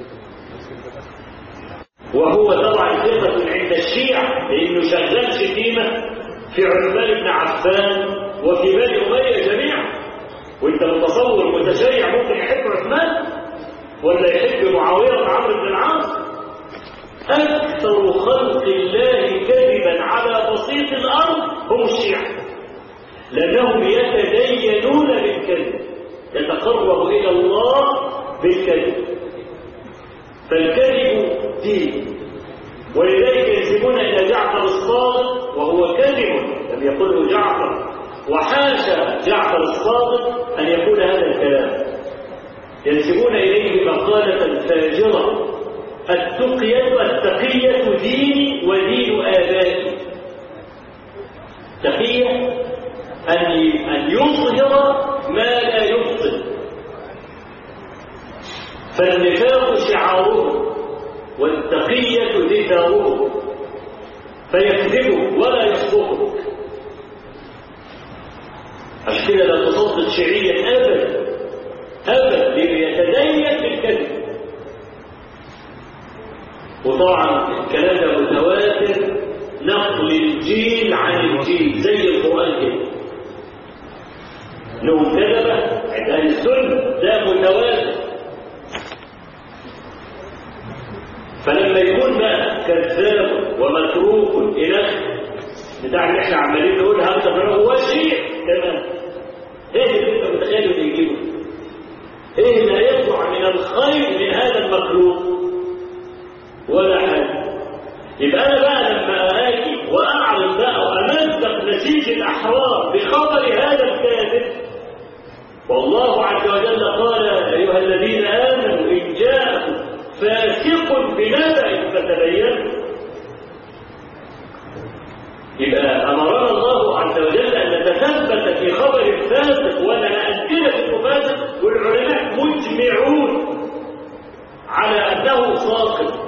وهو طبعا ثقة عند الشيعة لأنه شغال شتيمة في عثمان بن عفان وفي بني أمية جميعا وأنت متصور متشيع ممكن يحب عثمان ولا يحب معاوية بن عمرو بن العاص أكثر خلق الله كذبا على بسيط الأرض هم الشيعة لأنهم يتدينون بالكذب يتقرب إلى الله بالكذب فالكذب دين ولذلك ينسبون إلى جعفر الصادق وهو كذب لم يقله جعفر وحاشا جعفر الصادق أن يقول هذا الكلام ينسبون إليه مقالة فاجرة التقية التقية ديني ودين آبائي تقية أن أن يظهر ما لا يبطل فالنفاق شعاره والتقية ذكره فيكذبه ولا يصدقك عشان كده لا تصدق شيعيا ابدا ابدا ليتدين بالكذب وطبعا الكلام ده متواتر نقل الجيل عن الجيل زي القران كده لو كذب عند اهل السنه ده متواتر فلما يكون بقى كذاب ومتروك الى بتاع اللي احنا عمالين نقول هذا هو شيء تمام ايه اللي انت متخيل انه يجيبه ايه اللي هيطلع من الخير من هذا المخلوق ولا حاجه يبقى انا بقى لما اجي واعلم بقى وامزق نسيج الاحرار بخبر هذا الكاذب والله عز وجل قال ايها الذين امنوا ان جاءكم فاسق بنبأ فتبينوا يبقى أمرنا الله عز وجل أن نتثبت في خبر الفاسق وأن نأكد المفاسق والعلماء مجمعون على أنه ساقط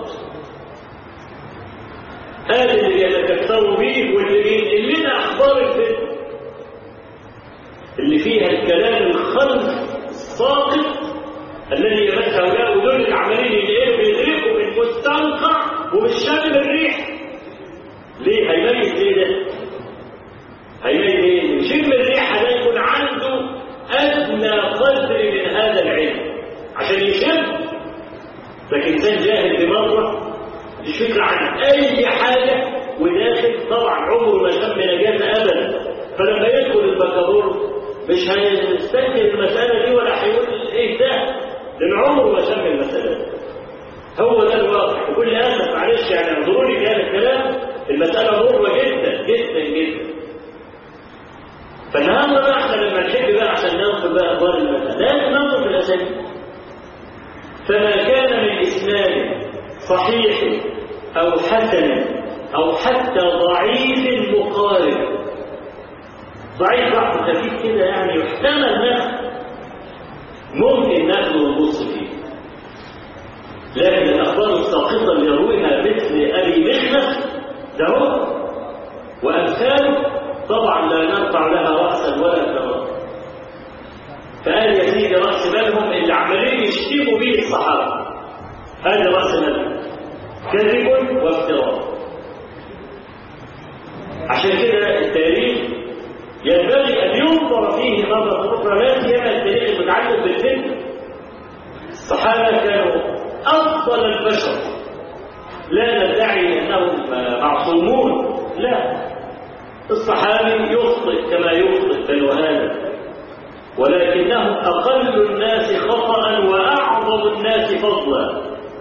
هذا اللي يتكثروا به واللي اللي لنا أخبار الفتن اللي فيها الكلام الخلف الساقط الذي يمس هؤلاء ودول العملين اللي ايه بيغرقوا من ومستنقع ومش شامم الريح ليه هيميز ليه ده هيميز ليه يشم الريحه ده يكون عنده ادنى قدر من هذا العلم عشان يشم لكن انسان جاهل بمره مش فكره عن اي حاجه وداخل طبعا عمره ما شم نجاسه ابدا فلما يدخل البكالور مش هيستنكر المساله دي ولا هيقول ايه ده لان عمره ما شم المساله هو ده الواقع بكل اسف معلش يعني اعذروا لي كان الكلام المساله مره جدا جدا جدا فالنهارده بقى احنا لما نحب بقى عشان ندخل بقى اخبار المساله لازم ننظر في الاساليب فما كان من اسناد صحيح او حسن او حتى ضعيف مقارب ضعيف ضعف خفيف كده يعني يحتمل ناخذ ممكن ناخذه ونبص فيه لكن الاخبار الساقطه اللي يرويها مثل ابي مخنف ده هو وامثاله طبعا لا نرفع لها راسا ولا كرامه فقال يا سيدي راس بالهم اللي عمالين يشتموا به الصحابه هذا راس مالهم كذب وافتراء عشان كده التاريخ ينبغي ان ينظر فيه نظره اخرى لا سيما التاريخ المتعلق بالفتن الصحابه كانوا افضل البشر لا ندعي انهم معصومون لا الصحابي يخطئ كما يخطئ بنو ادم ولكنهم اقل الناس خطا واعظم الناس فضلا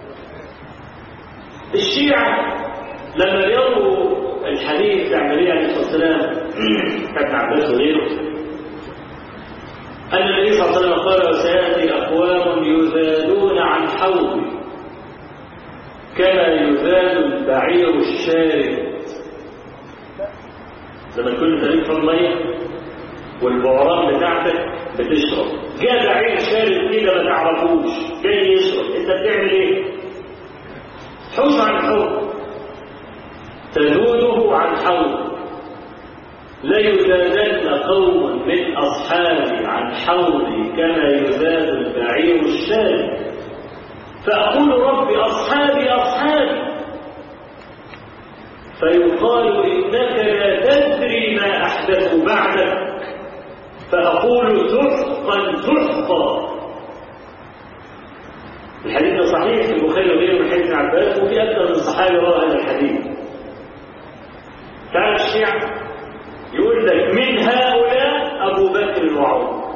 الشيعه لما يروا الحديث عن النبي عليه الصلاه والسلام ابن عباس وغيره ان النبي صلى الله عليه وسلم قال وسياتي اقوام يزادون عن حوضي كما يزاد البعير الشارد لما تكون انت في الميه والبعران بتاعتك بتشرب جاء بعير شارد كده ما تعرفوش جاي يشرب انت بتعمل ايه؟ حوش عن الحوض تزوده عن حوض لا يزادن قوم من أصحابي عن حوضي كما يزاد البعير الشارد فأقول رب أصحابي أصحابي فيقال إنك لا تدري ما أحدث بعدك فأقول سحقا سحقا الحديث صحيح في البخاري وغيره من حديث عباس وفي أكثر من صحابي روى هذا الحديث تعال الشيعة يقول لك من هؤلاء أبو بكر وعمر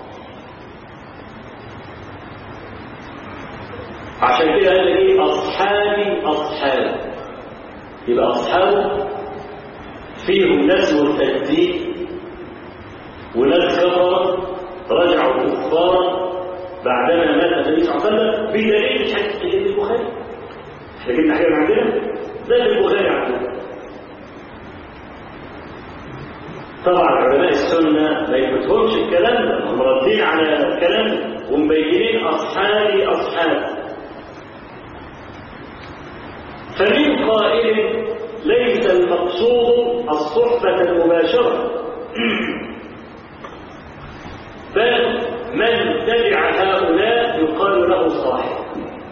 عشان كده قال لك ايه أصحابي أصحاب يبقى أصحابه فيهم ناس مرتدين وناس كفر رجعوا كفارا بعدما مات النبي صلى الله عليه وسلم بدليل مش حديث البخاري احنا جبنا حاجه من عندنا ده البخاري عندنا طبعا علماء السنة ما يفوتهمش الكلام ده هم ردين على الكلام ومبينين أصحابي أصحابي فمن قائل ليس المقصود الصحبة المباشرة بل من تبع هؤلاء يقال له صاحب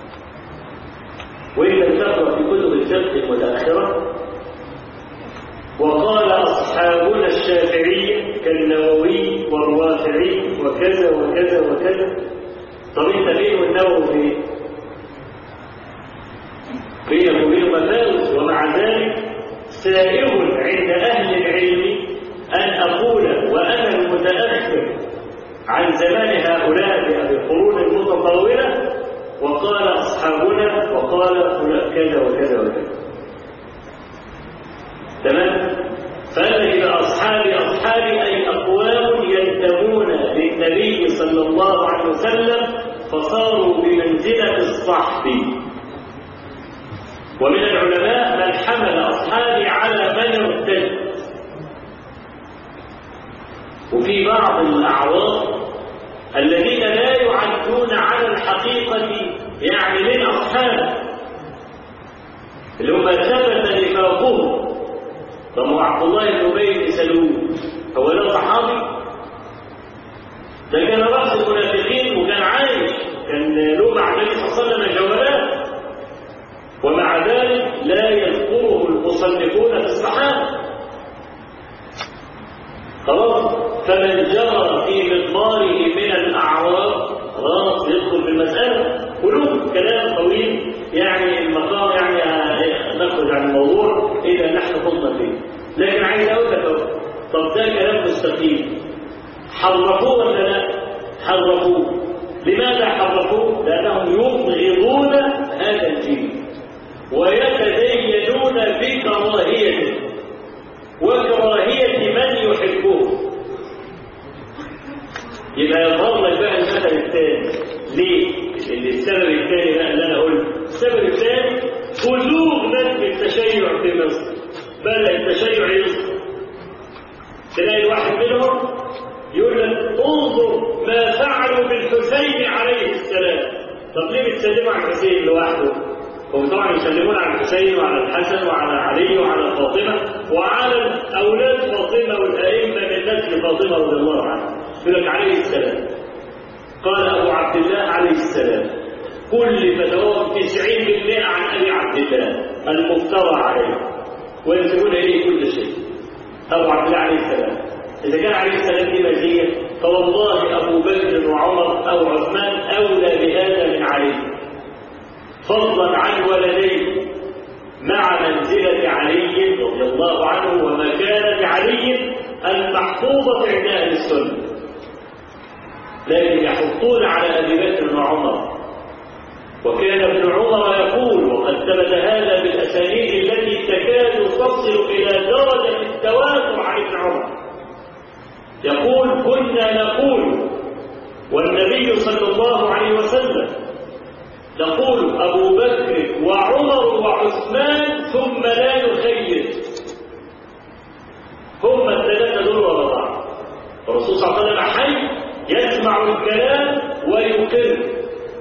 وإن لم تقرأ في كتب الفقه المتأخرة وقال أصحابنا الشافعي كالنووي والرافعي وكذا وكذا وكذا طب انت فين والنووي فين؟ بينه وبين مفاوز ومع ذلك سائغ عند أهل العلم أن أقول وأنا المتأخر عن زمان هؤلاء بالقرون المتطاولة وقال أصحابنا وقال فلان كذا وكذا وكذا تمام فقال لك أصحابي أصحابي أي أقوام ينتمون للنبي صلى الله عليه وسلم فصاروا بمنزلة الصحب ومن العلماء من حمل أصحابي على من ارتد وفي بعض الأعراض الذين لا يعدون على الحقيقة يعني من أصحاب اللي هم ثبت نفاقهم طب هو عبد الله بن ابي بن سلول هو ده صحابي ده كان راس المنافقين وكان عايش كان له مع النبي صلى الله عليه وسلم جولات ومع ذلك لا يذكره المصنفون في الصحابة خلاص فمن جرى في مقداره من الأعراض خلاص يدخل في المسألة كله كلام طويل يعني المقام يعني نخرج عن الموضوع إذا نحن خضنا فيه لكن عايز أقول لك طب ده كلام مستقيم حرفوه ولا لا؟ حرفوه لماذا حرفوه؟ لأنهم يبغضون هذا الجيل ويتدينون بكراهيته وكراهية من يحبه يبقى يظهر لك بقى المثل الثاني ليه؟ اللي السبب الثاني بقى اللي انا قلت السبب الثاني خذوه نفس التشيع في مصر بدأ التشيع يصدر تلاقي الواحد منهم يقول لك انظر ما فعلوا بالحسين عليه السلام طب ليه بتسلموا على الحسين لوحده؟ هم طبعا يسلمون على الحسين وعلى الحسن وعلى علي وعلى فاطمه وعلى اولاد فاطمه والائمه من نسل فاطمه رضي الله عنها يقول لك عليه السلام قال ابو عبد الله عليه السلام كل فتواه 90% عن ابي عبد الله المفترى عليه وينسبون اليه كل شيء ابو عبد الله عليه السلام اذا كان عليه السلام دي مزيه فوالله ابو بكر وعمر او عثمان اولى بهذا من علي فضلا عن ولديه مع منزلة علي رضي الله عنه ومكانة علي المحفوظة عند أهل السنة لكن يحطون على أبي بكر وعمر وكان ابن عمر يقول وقد ثبت هذا بالأسانيد التي تكاد تصل إلى درجة التواتر عن ابن عمر يقول كنا نقول والنبي صلى الله عليه وسلم نقول أبو بكر وعمر وعثمان ثم لا يخير هم الثلاثة دول ورا بعض الرسول صلى الله عليه وسلم حي يسمع الكلام ويقر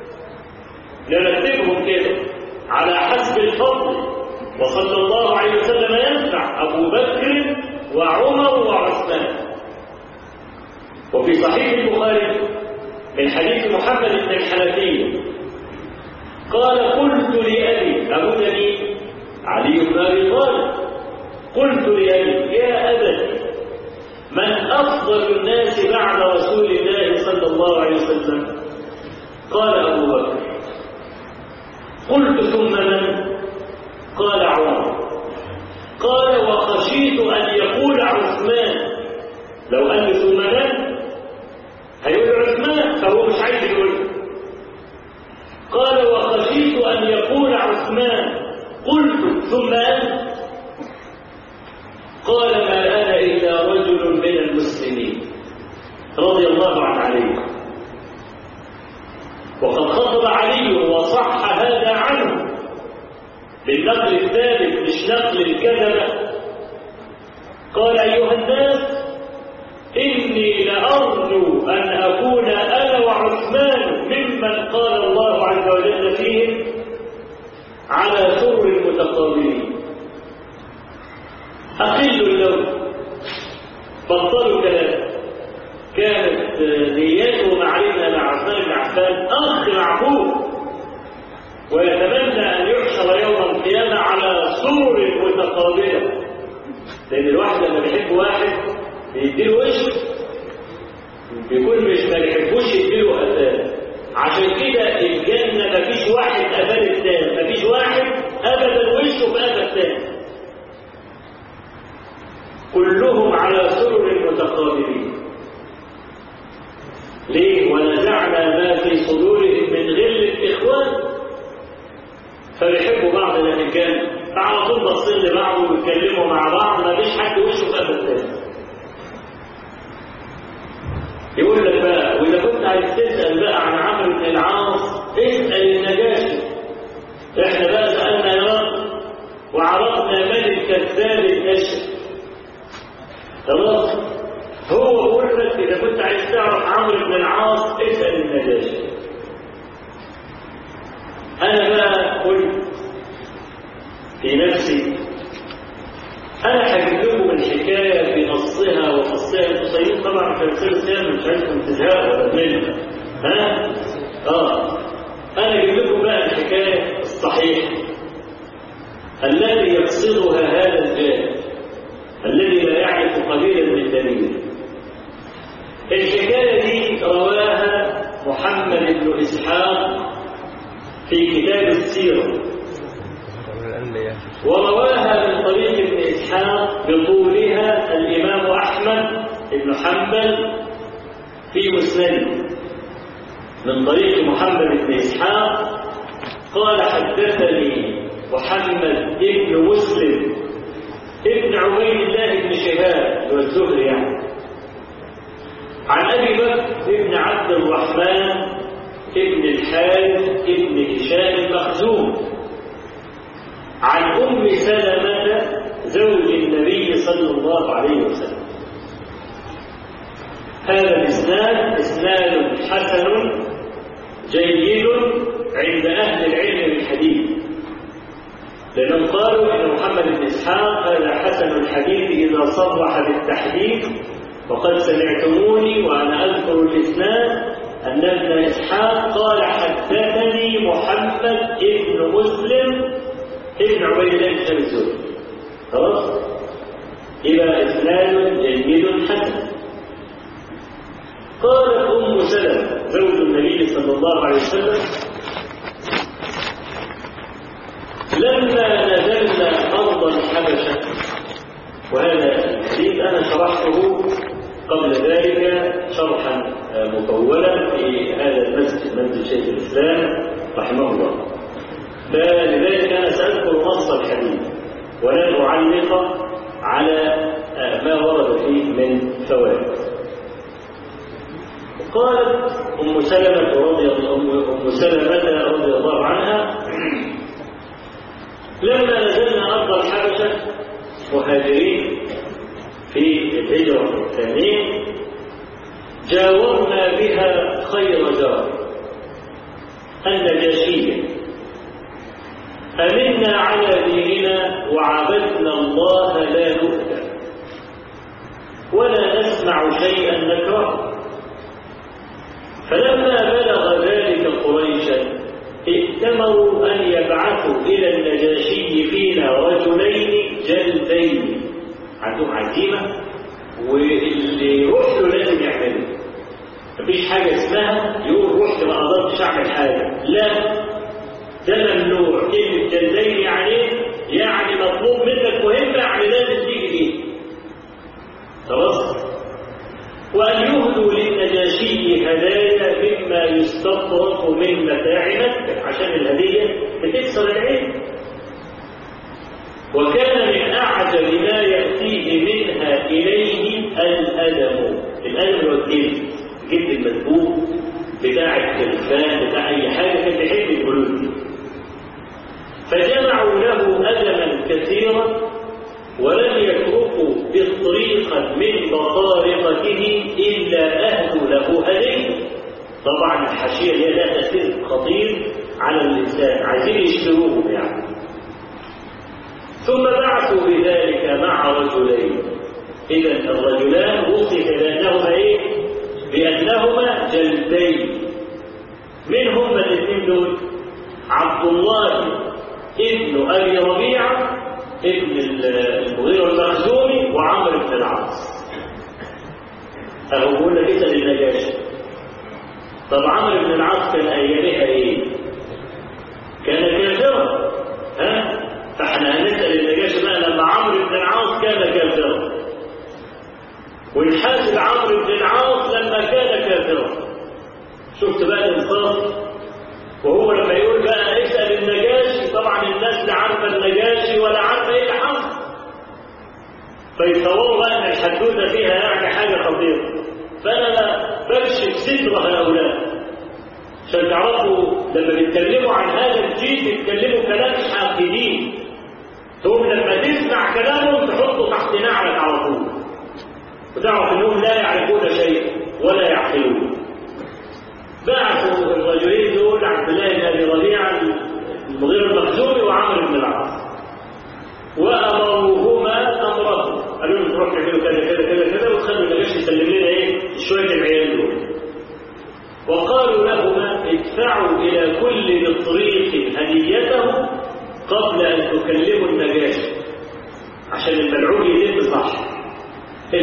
نرتبهم كده على حسب الفضل وصلى الله عليه وسلم ينفع أبو بكر وعمر وعثمان وفي صحيح البخاري من حديث محمد بن الحنفية قال قلت لأبي أبو جميل علي بن أبي طالب قلت لأبي يا أبت من أفضل الناس بعد رسول الله صلى الله عليه وسلم قال أبو بكر قلت ثم من قال عمر قال وخشيت أن يقول عثمان لو قال ثم من هيقول عثمان فهو مش عايز يقول قال وخشيت أن يقول عثمان قلت ثم أنت قال ما أنا إلا رجل من المسلمين رضي الله عن علي وقد خطب علي وصح هذا عنه بالنقل الثالث مش نقل الكذبة قال أيها الناس إني لأرجو أن أكون أنا وعثمان ممن قال الله عز وجل فيهم على سر المتقابلين أقل اللون بطلوا كلام كانت نيته مع علي مع عثمان بن عفان أخ معقول ويتمنى أن يحشر يوم القيامة على سور متقابلة لأن الواحد لما بيحب واحد بيديله وشه بيكون مش ما بيحبوش يديله قفاه عشان كده الجنة مفيش واحد قفاه التاني مفيش واحد أبدا وشه في قفا التاني كلهم على سرر متقابلين ليه ونزعنا ما في صدورهم من غل الإخوان فبيحبوا بعض لكن كان على طول باصين لبعض ويتكلموا مع بعض ما فيش حد وشه في قفا التاني يقول لك بقى واذا كنت عايز تسال بقى عن عمرو بن العاص اسال النجاشي احنا بقى سالنا يا رب وعرفنا من الكذاب الاشر خلاص هو بيقول لك اذا كنت عايز تعرف عمرو بن العاص اسال النجاشي انا بقى قلت في نفسي انا هجيب لكم الحكايه بنصها وفصها القصير طبعا في السلسله مش عايزكم تزهقوا ولا تملوا ها اه انا اجيب لكم بقى الحكايه الصحيحه التي يقصدها هذا الجاهل الذي لا يعرف قليلا من دليل الحكاية دي رواها محمد بن إسحاق في كتاب السيرة ورواها من طريق ابن إسحاق بطولها الإمام أحمد بن حنبل في مسنده من طريق محمد بن إسحاق قال حدثني محمد بن مسلم ابن عبيد الله بن شهاب والزهري يعني عن أبي بكر بن عبد الرحمن ابن الحارث ابن هشام المخزوم عن أم سلمة زوج النبي صلى الله عليه وسلم هذا الإسناد إسناد حسن جيد عند أهل العلم بالحديث لأنهم قالوا إن محمد بن إسحاق هذا حسن الحديث إذا صرح بالتحديث وقد سمعتموني وأنا أذكر الإسناد أن ابن إسحاق قال حدثني محمد ابن مسلم ابن عبيد الله بن الزهري خلاص إلى إسناد جيد حسن قالت أم سلمة زوج النبي صلى الله عليه وسلم لما نزلنا أرض الحبشة وهذا الحديث أنا شرحته قبل ذلك شرحا مطولا في هذا المسجد مسجد شيخ الإسلام رحمه الله فلذلك أنا سأذكر نص الحديث ولن أعلق على ما ورد فيه من فوائد قالت أم سلمة رضي أم سلمة رضي الله عنها لما نزلنا أرض الحبشة مهاجرين في الهجرة الثانية جاورنا بها خير جار النجاشية أمنا على ديننا وعبدنا الله لا نؤذى ولا نسمع شيئا نكرهه فلما بلغ ذلك قريشا ائتمروا أن يبعثوا إلى النجاشي فينا رجلين جلدين عندهم عزيمة واللي يروح له لازم يعمله مفيش حاجة اسمها يقول رحت ما قدرتش أعمل حاجة لا ده ممنوع كلمة جلدين يعني يعني مطلوب منك مهمة يعني لازم تيجي فيه خلاص وأن يهدوا للنجاشي هدايا مما يستطرق من متاع مكة عشان الهدية بتكسر العين وكان من أعجب ما يأتيه منها إليه الألم الألم هو الجلد الجلد المدبوب بتاع التلفان بتاع أي حاجة كان بيحب الجلود فجمعوا له ألما كثيرا ولم يتركوا بطريقا من بطارقته إلا أهل له هديه طبعا الحاشية هي لها تأثير خطير على الإنسان عايزين يشتروهم يعني ثم بعثوا بذلك مع رجلين إذا الرجلان وصف بأنهما إيه؟ بأنهما جلدين من هم الاثنين دول؟ عبد الله ابن أبي ربيعة ابن المغيرة المخزومي وعمر بن العاص أهو بيقول لك اسأل النجاشي طب عمرو بن العاص كان أيامها إيه؟ كان كافرا ها؟ فاحنا هنسأل النجاشي بقى لما عمرو بن العاص كان كافرا ونحاسب عمرو بن العاص لما كان كافرا شفت بقى الانصاف وهو لما يقول بقى اسأل النجاشي طبعا الناس لا عارفة النجاشي ولا عارفة ايه اللي حصل فيتصوروا بقى ان الحدوثة فيها يعني حاجة خطيرة فانا بكشف ستر هؤلاء عشان تعرفوا لما بيتكلموا عن هذا الجيل بيتكلموا كلام حاقدين تقوم لما تسمع كلامهم تحطه تحت نعلك على طول وتعرف انهم لا يعرفون شيء ولا يعقلون بعثوا الرجلين دول عبد الله بن ابي ربيعه المغير المخزومي وعمرو بن العاص وامروهما امرهم قالوا لهم تروحوا تعملوا كذا كذا كذا كذا وتخلوا النجاشي يسلم لنا ايه شويه العيال دول وقالوا لهما ادفعوا الى كل بطريق هديته قبل ان تكلموا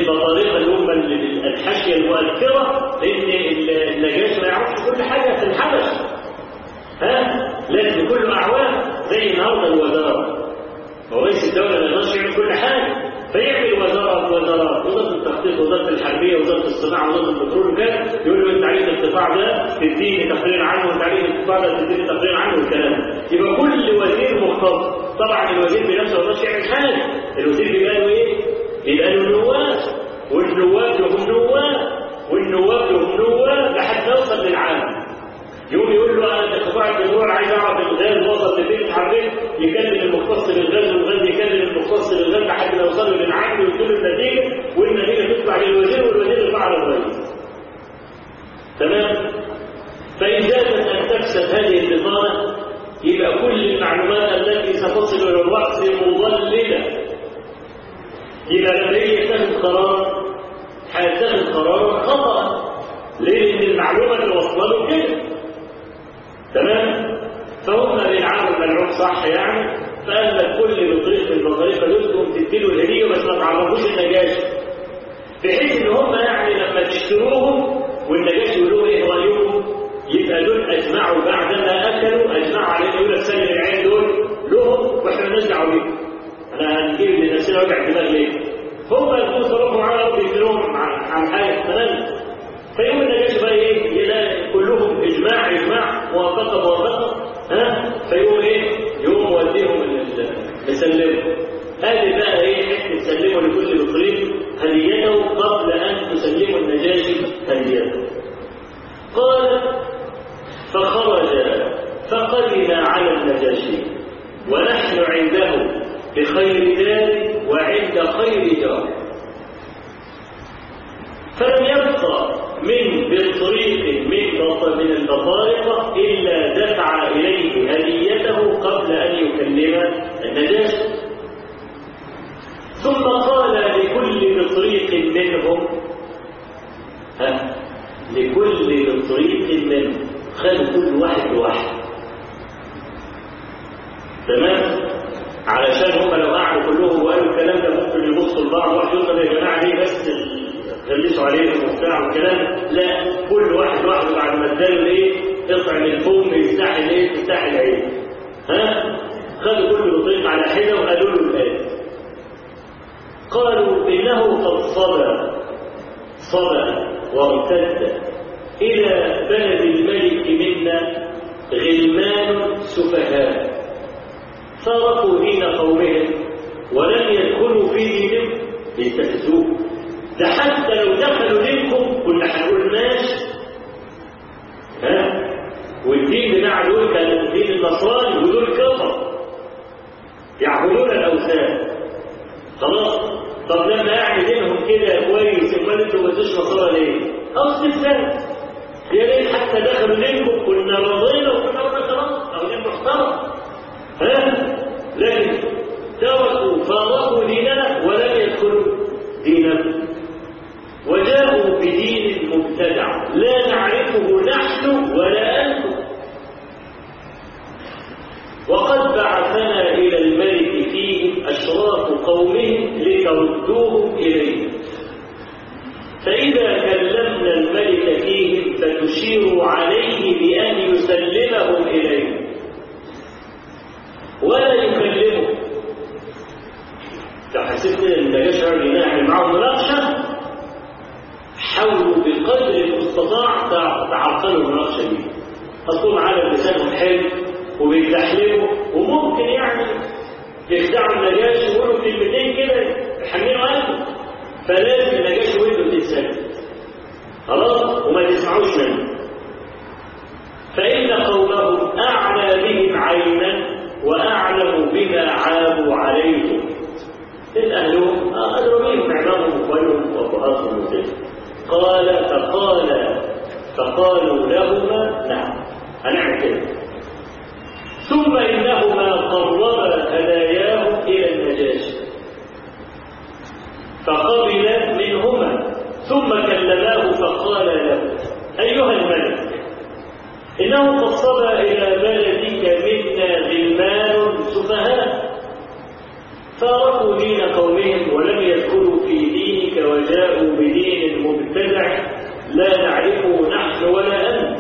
البطارقة اللي هم الحاشية المؤثرة لأن النجاش ما يعرفش كل حاجة في الحبش ها لازم كله أعوان زي النهارده الوزارة هو رئيس الدولة ما يقدرش يعمل كل حاجة فيعمل وزارة وزارات وزارة التخطيط وزارة الحربية وزارة الصناعة وزارة البترول وكذا يقول له انت عليك القطاع ده تديني تقرير عنه وانت عليك القطاع ده تديني تقرير عنه والكلام ده يبقى كل وزير مختص طبعا الوزير بنفسه ما يقدرش يعمل حاجة الوزير بيبقى له ايه؟ بيبقى له نواب والنواب لهم نواب والنواب لهم نواب لحد نوصل للعالم يقوم يقول له انا كقطاع الدول عايز اعرف الغاز وصل لفين حريت يكلم المختص بالغاز والغاز يكلم المختص بالغاز لحد ما يوصلوا للعقل ويقول له النتيجه والنتيجه تطلع للوزير والوزير يطلع على الرئيس. تمام؟ فإن جازت أن تفسد هذه النظام يبقى كل المعلومات التي ستصل إلى الرأس مضللة. يبقى لما يجي يتخذ قرار هيتخذ قرارا خطأ. ليه؟ لأن المعلومة اللي واصله له كده. تمام فهم بيلعبوا الملعوب صح يعني فقال لك كل بطريق من البطريقه دول تقوم تديله الهديه بس ما تعرفوش النجاشي بحيث ان هم يعني لما تشتروهم والنجاشي يقول لهم ايه رايكم يبقى دول اجمعوا بعدما اكلوا اجمعوا على يقول لك سلم العين دول لهم واحنا مالناش دعوه بيهم انا هنجيب لنفسنا وجع دماغ ليه؟ هم يكونوا صرفوا معانا ربي يكلمهم عن حاجه تمام فيقول النجاشي بقى ايه يلاقي كلهم اجماع اجماع موافقه موافقه ها فيقوم ايه يقوم موديهم مسلمه هذه بقى ايه حته تسلموا لكل مصري هديته قبل ان تسلموا النجاشي هديته قال فخرج فقدم على النجاشي ونحن عنده بخير دار وعند خير جار فلم يبقى من بالطريق من من البطارقة إلا دفع إليه هديته قبل أن يكلم النجاشي ثم قال لكل بطريق منهم ها لكل بطريق منهم خد كل واحد لوحده تمام علشان هم لو قعدوا كلهم وقالوا الكلام ده ممكن يبصوا لبعض واحد يقول يا جماعه ليه بس غلسوا عليهم وبتاع والكلام لا كل واحد لوحده بعد ما اداله ايه يطعم الفم يفتح الايه تفتح العين ها خدوا كل بطريق على حده وقالوا له الايه قالوا انه قد صبى صبى وارتد الى بلد الملك منا غلمان سفهاء فارقوا دين قومهم ولم يدخلوا في دينهم ليستفزوه ده حتى لو دخلوا دينكم كنا هنقول ماشي ها والدين بتاع دول كان الدين النصراني ودول كفر يعبدون الاوثان خلاص طب لما يعني دينهم كده كويس امال انتوا ما تدوش نصارى ليه؟ اصل الثاني يا ريت حتى دخلوا دينكم كنا رضينا وكنا قلنا خلاص او دين محترم ها لكن تركوا فارقوا ديننا ولم يدخلوا ديننا وجاءوا بدين مبتدع لا نعرفه نحن ولا أنتم وقد بعثنا إلى الملك فيهم أشراف قومهم لتردوهم إليه فإذا كلمنا الملك فيهم فتشير عليه بأن يسلمهم إليه ولا يكلمه لو حسيت ان ده يشعر ينعمل معه مناقشه حاولوا بقدر المستطاع تعطلوا المناقشه دي اصلهم على لسانهم حلو وبيتحلموا وممكن يعني يخدعوا النجاشي ويقولوا كلمتين كده يحملوا قلبه فلازم النجاشي ويده تتسلم خلاص وما تسمعوش منه فإن قومهم أعلى بهم عينا وأعلم بما عابوا عليه إن أهلهم أدروا بهم إعلامهم وإخوانهم وأبهاتهم وكذا قال فقال فقالوا لهما نعم هنعمل كده ثم إنهما قربا هداياهم إلى النجاشي فقبل منهما ثم كلماه فقال له أيها الملك إنه قد صبى إلى بلدك منا غلمان سفهاء فارقوا دين قومهم ولم يدخلوا في دينك وجاءوا بدين مبتدع لا نعرفه نحن ولا أنت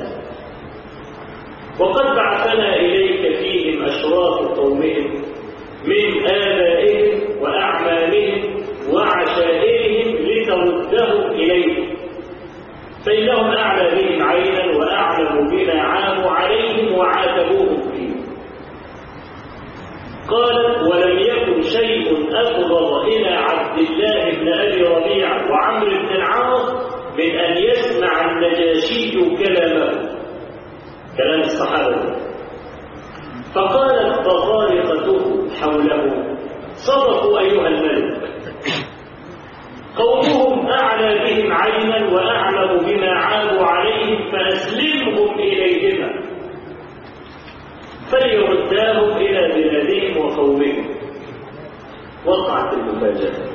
وقد بعثنا إليك فيهم أشراف قومهم من آبائهم وأعمامهم وعشائرهم لتردهم إليهم فإنهم أعلى بهم عينا وأعلم بما عابوا عليهم وعاتبوهم فيه قالت ولم يكن شيء أبغض إلى عبد الله بن أبي ربيعة وعمرو بن العاص من أن يسمع النجاشي كلامه كلام الصحابة فقالت بطارقته حوله صدقوا أيها الملك قومهم أعلى بهم عينا وأعلم بما عابوا عليهم فأسلمهم إليهما فليرداهم إلى بلادهم وقومهم وقعت المفاجأة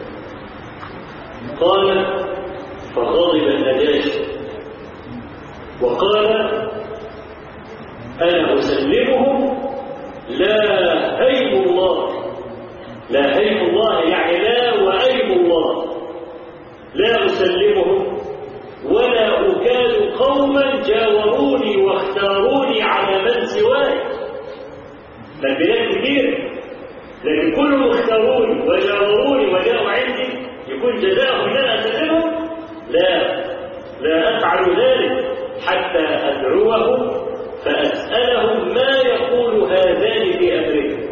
قال فغضب النجاشي وقال أنا أسلمهم لا هيب الله لا هيب الله يعني لا وأيب الله لا أسلمهم ولا أكاد قوما جاوروني واختاروني على من سواي فالبلاد كتير لكن كلهم اختاروني وجاوروني وجاءوا عندي يكون جزاؤهم ان انا اسلمهم لا لا افعل ذلك حتى ادعوهم فاسالهم ما يقول هذان في امرهم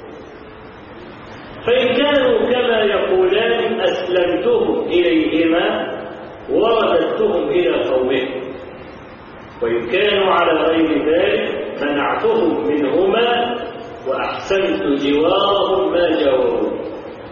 فان كانوا كما يقولان اسلمتهم اليهما ورددتهم الى قومهم وان كانوا على غير ذلك منعتهم منهما وأحسنت جوارهم ما جاوروني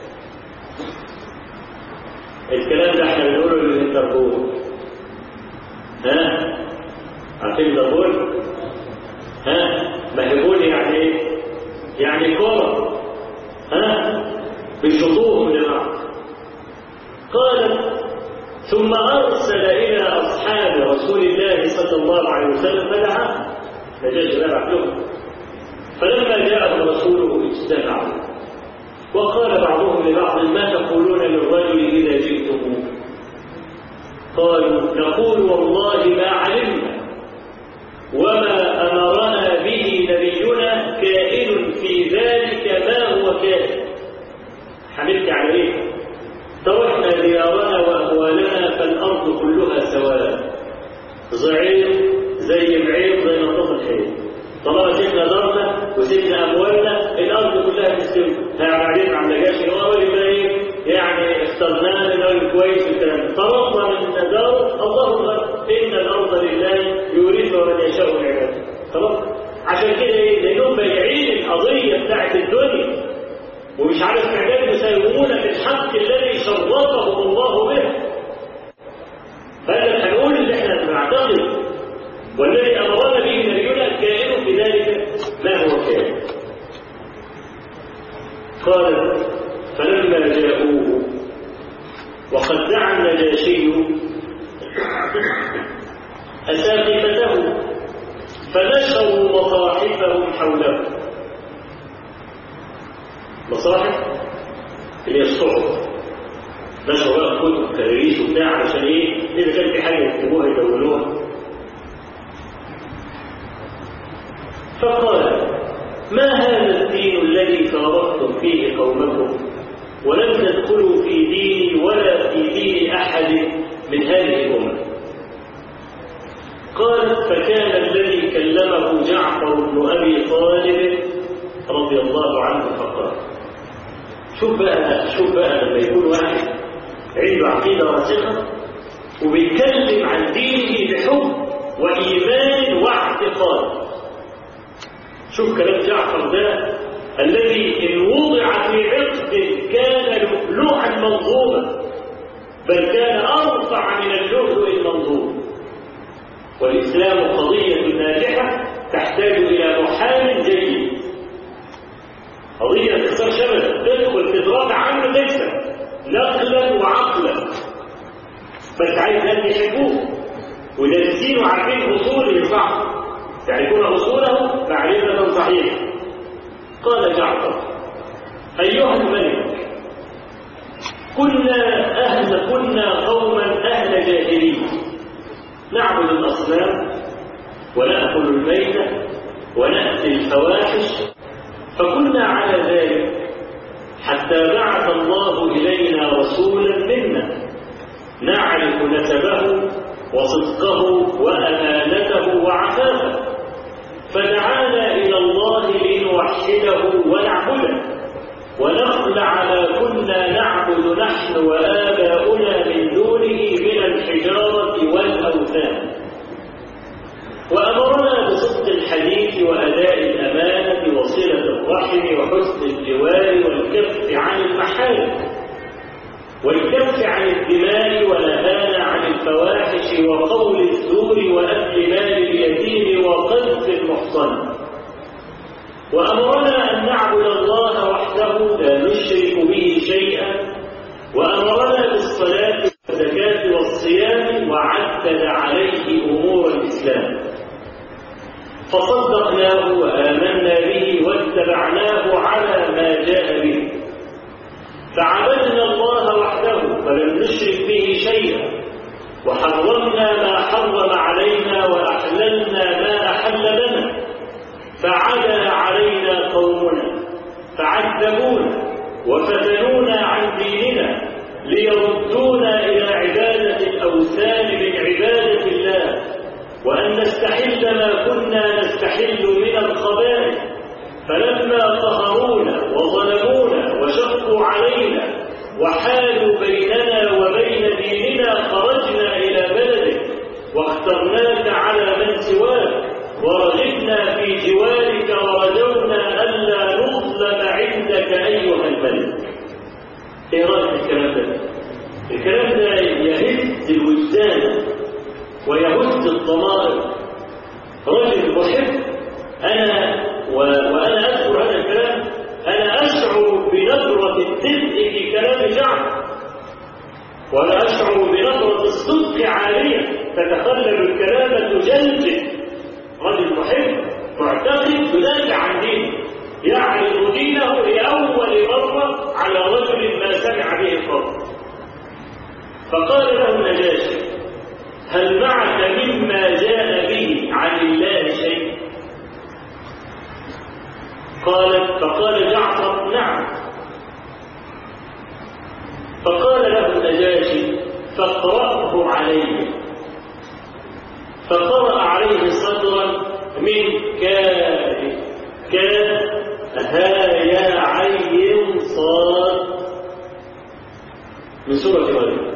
الكلام ده احنا بنقوله للانتربول ها عارفين الانتربول ها ما هيقول يعني ايه يعني كرة ها بيشطوهم لبعض قال ثم أرسل إلى أصحاب رسول الله صلى الله عليه وسلم فدعاهم نجاش بقى لهم فلما جاءهم رسوله اجتمعوا وقال بعضهم لبعض ما تقولون للرجل إذا جئتموه قالوا نقول والله ما علمنا وما أمرنا به نبينا كائن في ذلك ما هو كائن حملت على ايه تركنا ديارنا وأموالنا فالأرض كلها سواء ضعيف زي بعير زي نطاط الحيل طالما سيبنا دارنا وسيبنا اموالنا الارض كلها تستوي بعدين عم نجاش هو اللي ايه يعني اخترناه من راجل كويس والكلام فرضنا من داره اللهم ان الارض لله يورثها من يشاء من عباده خلاص عشان كده ايه لانهم بايعين القضيه بتاعت الدنيا ومش عارف اعداد يساومون في الحق الذي شرفهم الله به فاحنا هنقول اللي احنا بنعتقد والذي امرنا به نبينا كائن في ذلك ما هو كائن قال فلما جاءوه وقد دعا النجاشي اساقفته فنشروا مصاحفهم حوله مصاحف اللي هي الصحف نشروا بقى كتب كراريس وبتاع عشان ايه اذا كان في حاجه يكتبوها يدونوها فقال ما هذا الدين الذي فارقتم فيه قومكم ولم تدخلوا في ديني ولا في دين احد من هذه الامه قال فكان الذي كلمه جعفر بن ابي طالب رضي الله عنه فقال شوف بقى شوف بقى لما يكون واحد عنده عقيده راسخه وبيتكلم عن دينه بحب وايمان واعتقاد شوف كلام جعفر ده الذي إن وضع في عقد كان لؤلؤا منظوما بل كان أرفع من اللؤلؤ المنظوم والإسلام قضية ناجحة تحتاج إلى محام جيد قضية تختار شبه تدخل تترافع عنه تكسب نقلا وعقلا بس عايز ناس يحبوه ودارسين وعارفين أصوله صح تعرفون أصوله معرفة صحيحة قال جعفر أيها الملك كنا أهل كنا عفافا فدعانا إلى الله لنوحده ونعبده ونخلع ما كنا نعبد نحن وآباؤنا من دونه من الحجارة والأوثان وأمرنا بصدق الحديث وأداء الأمانة وصلة الرحم وحسن الجوار والكف عن المحارم والكف عن الدماء ونهانا عن الفواحش وقول الزور وأكل مال اليتيم وقذف المحصن وأمرنا أن نعبد الله وحده لا نشرك به شيئا وأمرنا بالصلاة والزكاة والصيام وعدد عليه أمور الإسلام فصدقناه وآمنا به واتبعناه على ما جاء به فعبدنا الله وحده فلم نشرك به شيئا وحرمنا ما حرم علينا وأحللنا ما أحل لنا فعدا علينا قومنا فعذبونا وفتنونا عن ديننا ليردونا إلى عبادة الأوثان من عبادة الله وأن نستحل ما كنا نستحل من الخبائث فلما قهرونا وظلمونا وشقوا علينا وحالوا بيننا وبين ديننا خرجنا إلى بلدك واخترناك على من سواك ورغبنا في جوارك ورجونا ألا نظلم عندك أيها الملك إيه رأيك الكلام ده؟ الكلام ده يهز الوجدان ويهز الضمائر رجل محب أنا و... وأنا أذكر هذا الكلام أنا أشعر بنظرة الدفء في كلام جعفر وأنا أشعر بنظرة الصدق عالية تتخلل الكلام تجلجل رجل محب معتقد يدافع عن دينه يعرض دينه لأول مرة على رجل ما سمع به قبل فقال له النجاشي هل معك مما جاء به عن الله شيء قال فقال جعفر نعم فقال له النجاشي فاقرأه عليه فقرأ عليه صدرا من كان كان ها يا عين صاد من سورة مريم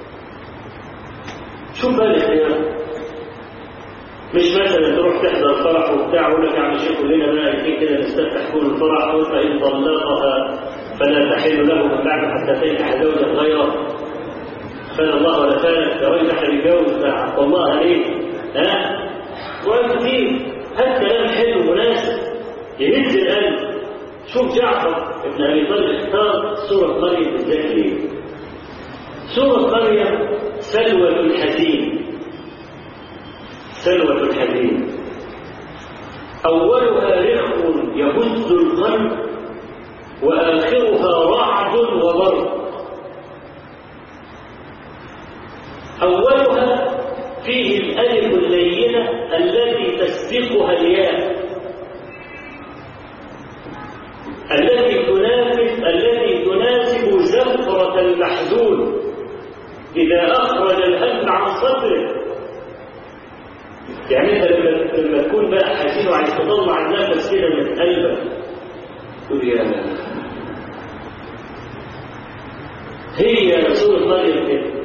شوف بقى الاختيار مش مثلا تروح تحضر فرح وبتاع ويقول لك يا عم الشيخ كلنا بقى يمكن كده نستفتح كل الفرح فإن طلقها فلا تحل له من بعد حتى تنكح زوجا غيره خان الله ولا خانك يا راجل احنا نتجوز الله عليك ها سؤال كتير هات كلام حلو مناسب يهز القلب شوف جعفر ابن ابي طالب اختار سوره مريم بالذات ليه؟ سوره مريم سلوى الحزين سلوى الحزين اولها رخو يهز القلب واخرها رعد وبرق اولها فيه الالف اللينه التي تسبقها الياء التي تنافس التي تناسب زفرة المحزون إذا أخرج الهم عن صدره يعني أنت لما تكون بقى حزين وعايز تطلع النفس كده من قلبك تقول يا هي سورة مريم كده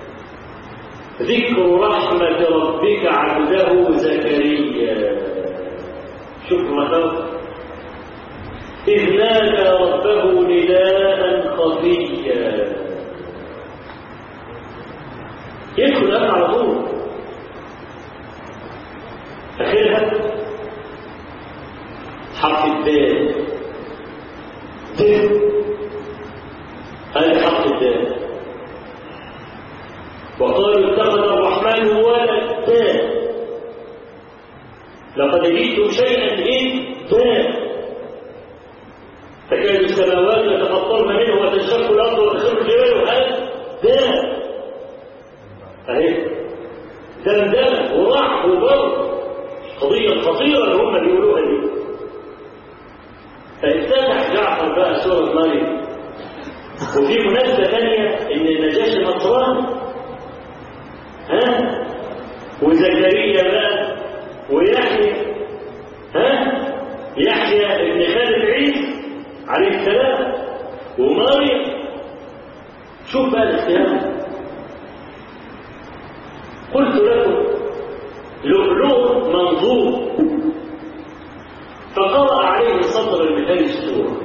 ذكر رحمة ربك عبده زكريا شوف مثلا إذ نادى ربه نداء خفيا يدخل أنا على طول آخرها حرف الدال دل هذا حرف الدال وقالوا اتخذ الرحمن ولدا لقد جئتم شيئا إدا تكاد السماوات يتفطرن منه وتنشق الارض وتخر الجبال هذا داء اهي دمدمه ورعب وبرد قضيه خطيره اللي هم بيقولوها دي فافتتح جعفر بقى سوره مريم وفي مناسبه ثانيه ان النجاشي نصراني ها وزكريا بقى ويحيى ها يحيى ابن خالد عيسى عليه السلام ومريم شوف بقى الاختلاف قلت لكم لؤلؤ منظور فقرأ عليه سطر من هذه السورة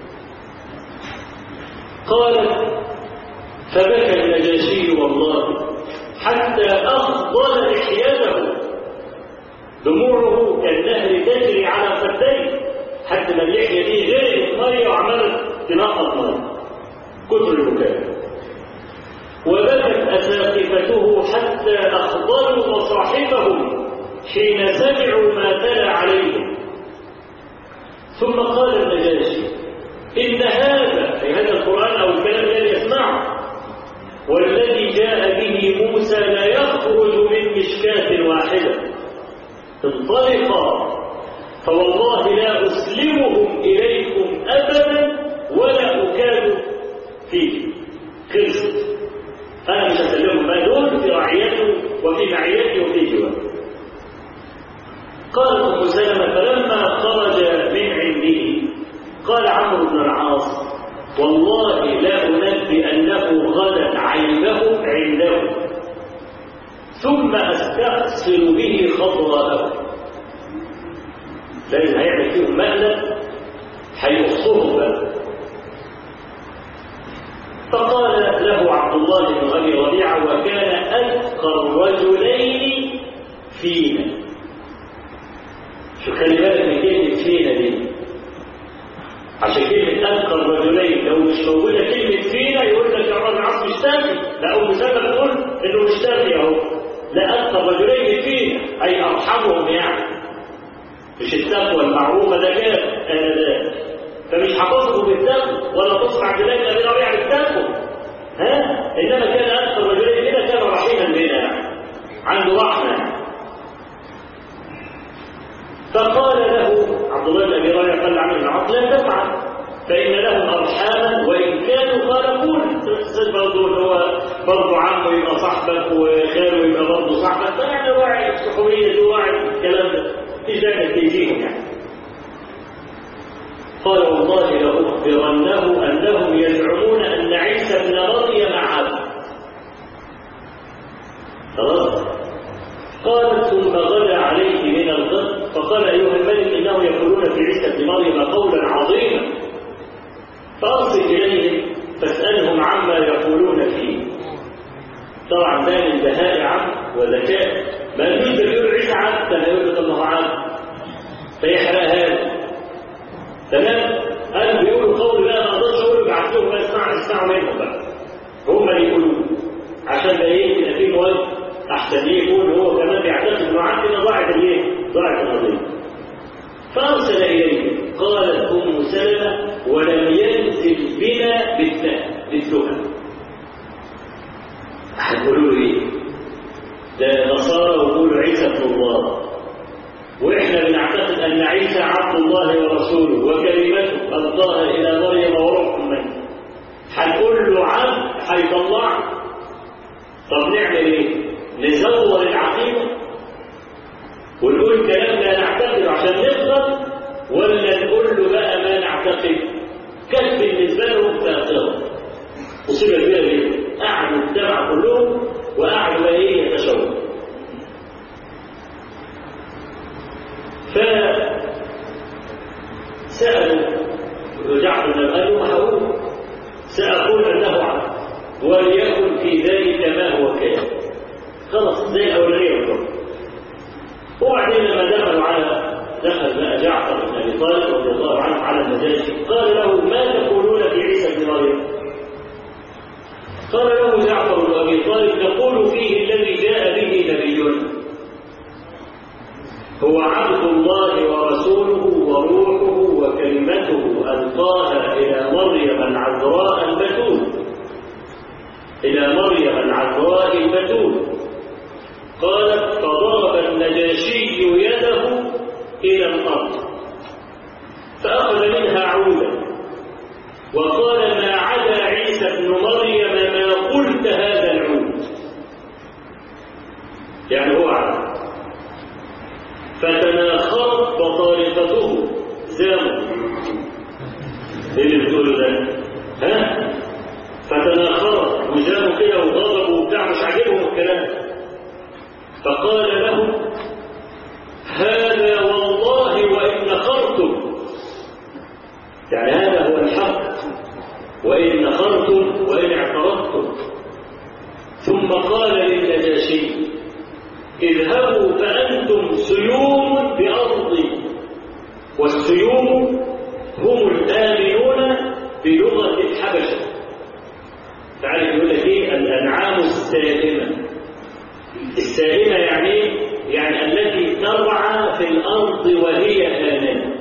قال فبكى النجاشي والله حتى أخضل لحيته دموعه كالنهر تجري على خديه حتى ما اللحية دي غيرت مية وعملت تنقط مية كثر البكاء وبكت أساقفته حتى أخضلوا مصاحفهم حين سمعوا ما تلا عليهم ثم قال النجاشي إن هذا أي هذا القرآن أو الكلام الذي يسمعه والذي جاء به موسى لا يخرج من مشكاة واحدة انطلقا فوالله لا أسلمهم إليكم أبدا ولا أكاد فيه خلصت أنا مش هسلمهم ما دول في رعيته وفي معيتي وفي جواري قال أم سلمة فلما خرج من عنده قال عمرو بن العاص والله لا أنبي أنه غدا عيبه عنده ثم أستأصل به خضراءه لأن هيعمل فيهم مقلب هيقصهم بقى فقال له عبد الله بن ابي ربيعه وكان اذكى الرجلين فينا شو خلي بالك من كلمه فينا دي عشان كلمه اذكى الرجلين لو مش موجوده كلمه فينا يقول لك يا راجل عصر مش تافه لا او مسبب تقول انه مش تافه اهو لا اذكى الرجلين فينا اي ارحمهم يعني مش التقوى المعروفه ده كده آه فمش هتصفه بالتقوى ولا تصف عبد الله بن ابي ربيعه بالتقوى ها انما كان اكثر رجلين كده كان رحيما بنا يعني عنده رحمه يعني. فقال له عبد الله بن ابي ربيعه قال عن العاص لا تفعل فان لهم ارحاما وان كانوا خالقون برضه اللي هو برضه عمه يبقى صاحبك وخاله يبقى برضه صاحبك فيعني واعي الصحوبيه واعي الكلام ده مفيش داعي تيجيهم يعني قال والله لأخبرنه أنهم يزعمون أن عيسى ابن مريم عبد خلاص قالت ثم غدا عليه من الغد فقال أيها الملك إنه يقولون في عيسى ابن مريم قولا عظيما فأرسل إليهم فاسألهم عما يقولون فيه طبعا ده من بهاء عبد وذكاء ما يجوز يقول عيسى عبد كما يقول لك الله عبد فيحرق هذا تمام قالوا بيقولوا قول لا ما اقدرش اقول ابعت لهم بقى اسمعوا اسمعوا منهم بقى هم اللي يقولوا عشان ده ايه يبقى في مواد احسن ليه يقول هو كمان بيعتقد انه عندنا ضاعت الايه؟ ضاعت القضيه فارسل اليه قالت ام سلمه ولم ينزل بنا بالتهم بالتهم هتقولوا له ايه؟ ده نصارى ويقولوا عيسى ابن الله واحنا بنعتقد ان عيسى عبد الله ورسوله وكلمته القاها الى مريم وروح منه هنقول له عبد هيطلع طب نعمل ايه؟ نزور العقيده ونقول كلام لا نعتقده عشان نقدر ولا نقول له بقى ما نعتقد كان بالنسبه لهم باطله مصيبه كبيره جدا قعدوا الجماعه كلهم وقعدوا ايه يتشاوروا فسألوا جعفر بن قالوا ما هقول سأقول أنه عبد وليكن في ذلك ما هو كان خلاص زي الأولانية والرب وبعدين لما دخلوا على دخل بقى جعفر بن أبي طالب رضي الله عنه على النجاشي قال له ما تقولون في عيسى بن مريم؟ قال له جعفر بن أبي طالب نقول فيه الذي جاء به نبينا هو عبد الله ورسوله وروحه وكلمته ألقاها إلى مريم العذراء البتول إلى مريم العذراء البتول قالت فضرب النجاشي يده إلى الأرض فأخذ منها عودا وقال ما عدا عيسى ابن مريم ما قلت هذا العود يعني هو عبد فتناخرت بطارقته زاموا ايه اللي بتقوله ده ها فتناخرت وزاموا كده وغضبوا وبتاع مش عاجبهم الكلام فقال لهم هذا والله وإن نخرتم يعني هذا هو الحق وإن نخرتم وإن اعترضتم ثم قال للنجاشي اذهبوا فأنتم سيوم بأرضي والسيوم هم الآمنون بلغة الحبشة تعرف يقول لك ايه الأنعام السائمة السائمة يعني يعني التي ترعى في الأرض وهي آمنة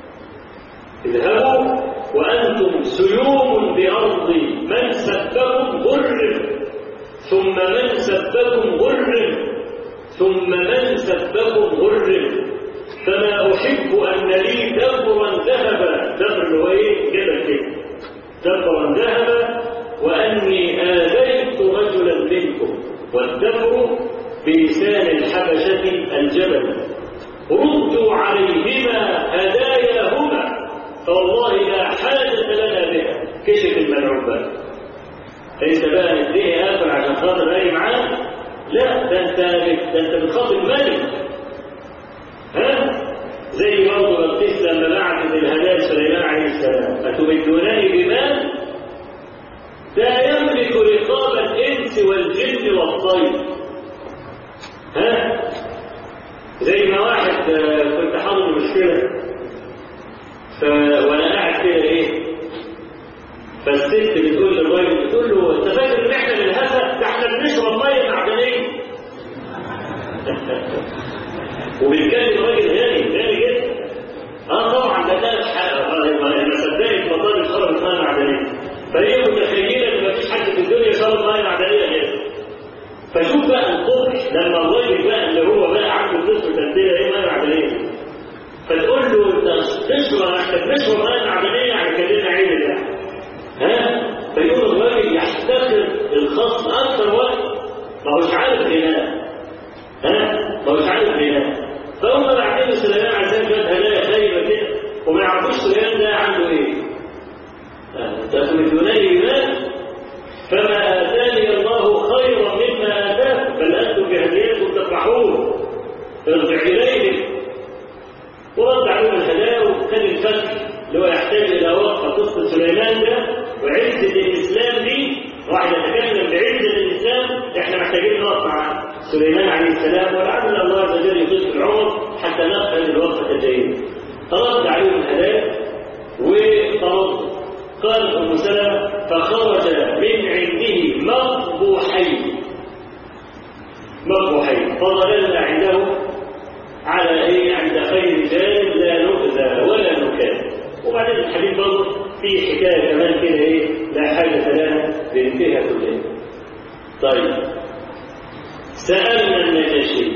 اذهبوا وأنتم سيوم بأرضي من سبكم غرم ثم من سبكم غرم ثم من سبكم غرم فما أحب أن لي دبرا ذهبا دبر اللي هو ايه جبل كده دبرا ذهبا وأني آذيت رجلا منكم والدبر بلسان الحبشة الجبل ردوا عليهما هداياهما فوالله لا حاجة لنا بها كشف الملعون بقى ليس بقى نديه آخر عشان خاطر أي معاه لا ده انت ده انت بتخاطب ملك ها زي برضه بلقيس لما بعثت الهدايا سليمان عليه السلام أتمدونني بمال لا يملك رقاب الإنس والجن والطير ها زي ما واحد كنت حاضر مشكلة ف... وانا قاعد كده ايه فالست بتقول للراجل بتقول له انت فاكر ان احنا بنهزق ده احنا بنشرب ميه معدنيه وبيتكلم راجل غني غني جدا اه طبعا ده ده ما صدقت مطار شرب ميه معدنيه فهي متخيله ان مفيش حد في الدنيا شرب ميه معدنيه غير فشوف بقى القبح لما الراجل بقى اللي هو بقى عنده قسم تنزيل ايه ميه معدنيه فتقول له انت تشرب احنا بنشرب ميه معدنيه يعني كلنا عين الله ها فيقول الراجل يحتقر الخصم اكثر وقت ما هوش عارف غناه ها ما هوش عارف غناه فهم بعتين سليمان عشان شويه هدايا خايبه كده وما يعرفوش سليمان ده عنده ايه تخلفونني بمال فما اتاني الله خيرا مما اتاكم بل انتم بهديتكم تفرحون ارجع اليهم ورد عليهم الهدايا وكان الفتح اللي هو يحتاج الى وقفه قصه سليمان ده وعزه الاسلام دي واحد يتكلم بعزه الاسلام احنا محتاجين نقف مع سليمان عليه السلام ولعل الله عز وجل يطيل في العمر حتى نقبل الوقفه الجيده فرد عليهم الهدايا وطرد قال ابن سلمة فخرج من عنده مقبوحين مقبوحين فظللنا عنده على ايه عند خير جانب لا نؤذى ولا نكاد وبعدين الحديث برضه في حكايه كمان كده ايه لا حاجه لها بانتهاء كلها طيب سالنا النجاشي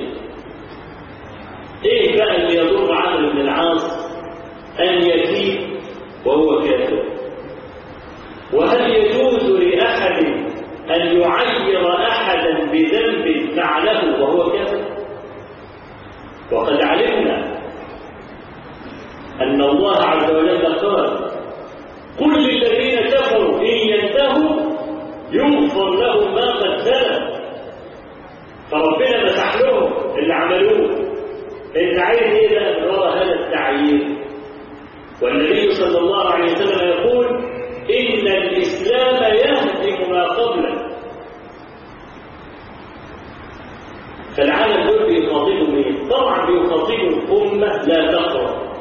ايه بقى اللي يضر عمرو بن العاص ان يتيب وهو كافر وهل يجوز لأحد أن يعير أحدا بذنب فعله وهو كافر وقد علمنا أن الله عز وجل قال قل للذين كفروا إن ينتهوا يغفر لهم ما قد سلف فربنا مسح لهم اللي عملوه انت عايز ايه بقى نرى هذا التعيير والنبي صلى الله عليه وسلم يقول إن الإسلام يهدم ما قبله فالعالم دول بيخاطبوا مين؟ طبعا بيخاطبوا أمة لا تقرأ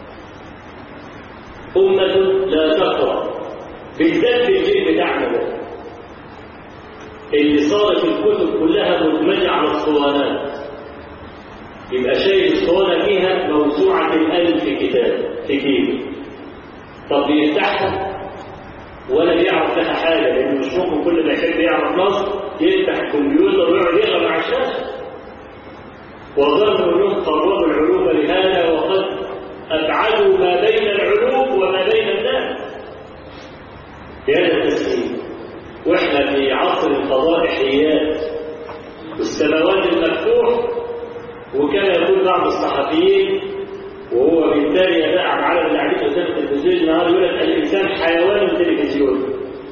أمة لا تقرأ بالذات في الجيل بتاعنا ده اللي صارت الكتب كلها مدمجة على الصوانات يبقى شايف الصوانة فيها موسوعة الألف كتاب في جيبه طب بيفتحها ولا بيعرف لها حاجة لأنه مش ممكن كل ما يحب يعرف نص يفتح الكمبيوتر ويقعد يقرا مع الشاشة وظنوا أنهم قربوا العلوم لهذا وقد أبعدوا ما بين العلوم وما بين الناس بهذا التسليم وإحنا في عصر الفضائحيات والسماوات المفتوح وكما يقول بعض الصحفيين وهو بالتالي بقى على العدد اللي قاعدين قدام التلفزيون النهارده يقول لك الانسان حيوان تلفزيون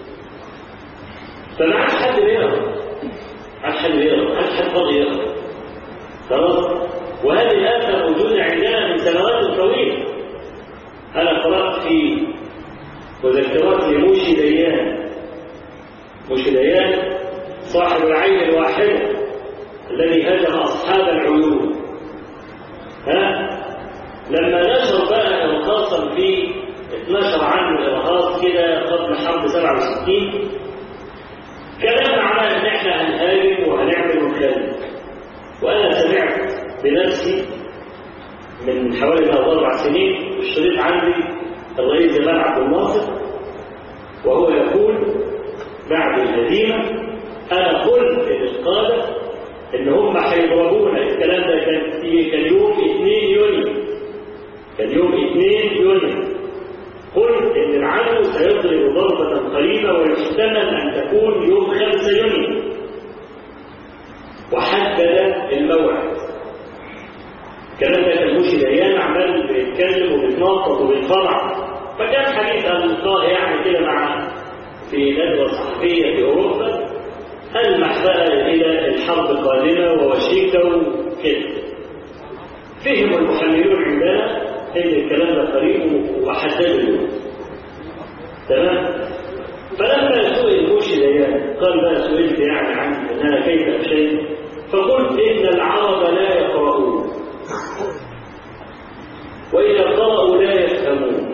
فما عادش حد بيقرا ما عادش حد بيقرا ما عادش حد فاضي يقرا خلاص وهذه الآفة موجودة عندنا من سنوات طويلة أنا قرأت في مذكرات لموشي ديان موشي ديان صاحب العين الواحدة الذي هزم أصحاب العيون ها لما نشر بقى إرهاصا في اتنشر عنه إرهاص كده قبل حرب 67 كلام على إن إحنا هنهاجم وهنعمل ونكلم وأنا سمعت بنفسي من حوالي ثلاث أربع سنين الشريط عندي الرئيس جمال عبد الناصر وهو يقول بعد الهزيمة أنا قلت للقادة إن هم هيضربونا الكلام ده كان في كان يوم 2 يونيو كان يوم 2 يونيو قلت إن العدو سيضرب ضربة قريبة ويحتمل أن تكون يوم 5 يونيو وحدد الموعد الكلام ده كان مشي الايام عمال بيتكلم وبيتنطط وبيتفرع فكان حديث اللقاء يعني كده مع في ندوه صحفيه في اوروبا المح بقى الى الحرب قادمه ووشيكه وكده فهم المحللون عندنا ان الكلام ده قريب وحددوا اليوم تمام فلما سئل موشي الايام قال بقى سئلت يعني عن ان انا كيف اشيء فقلت ان العرب لا يقرؤون وإذا قرأوا لا يفهمون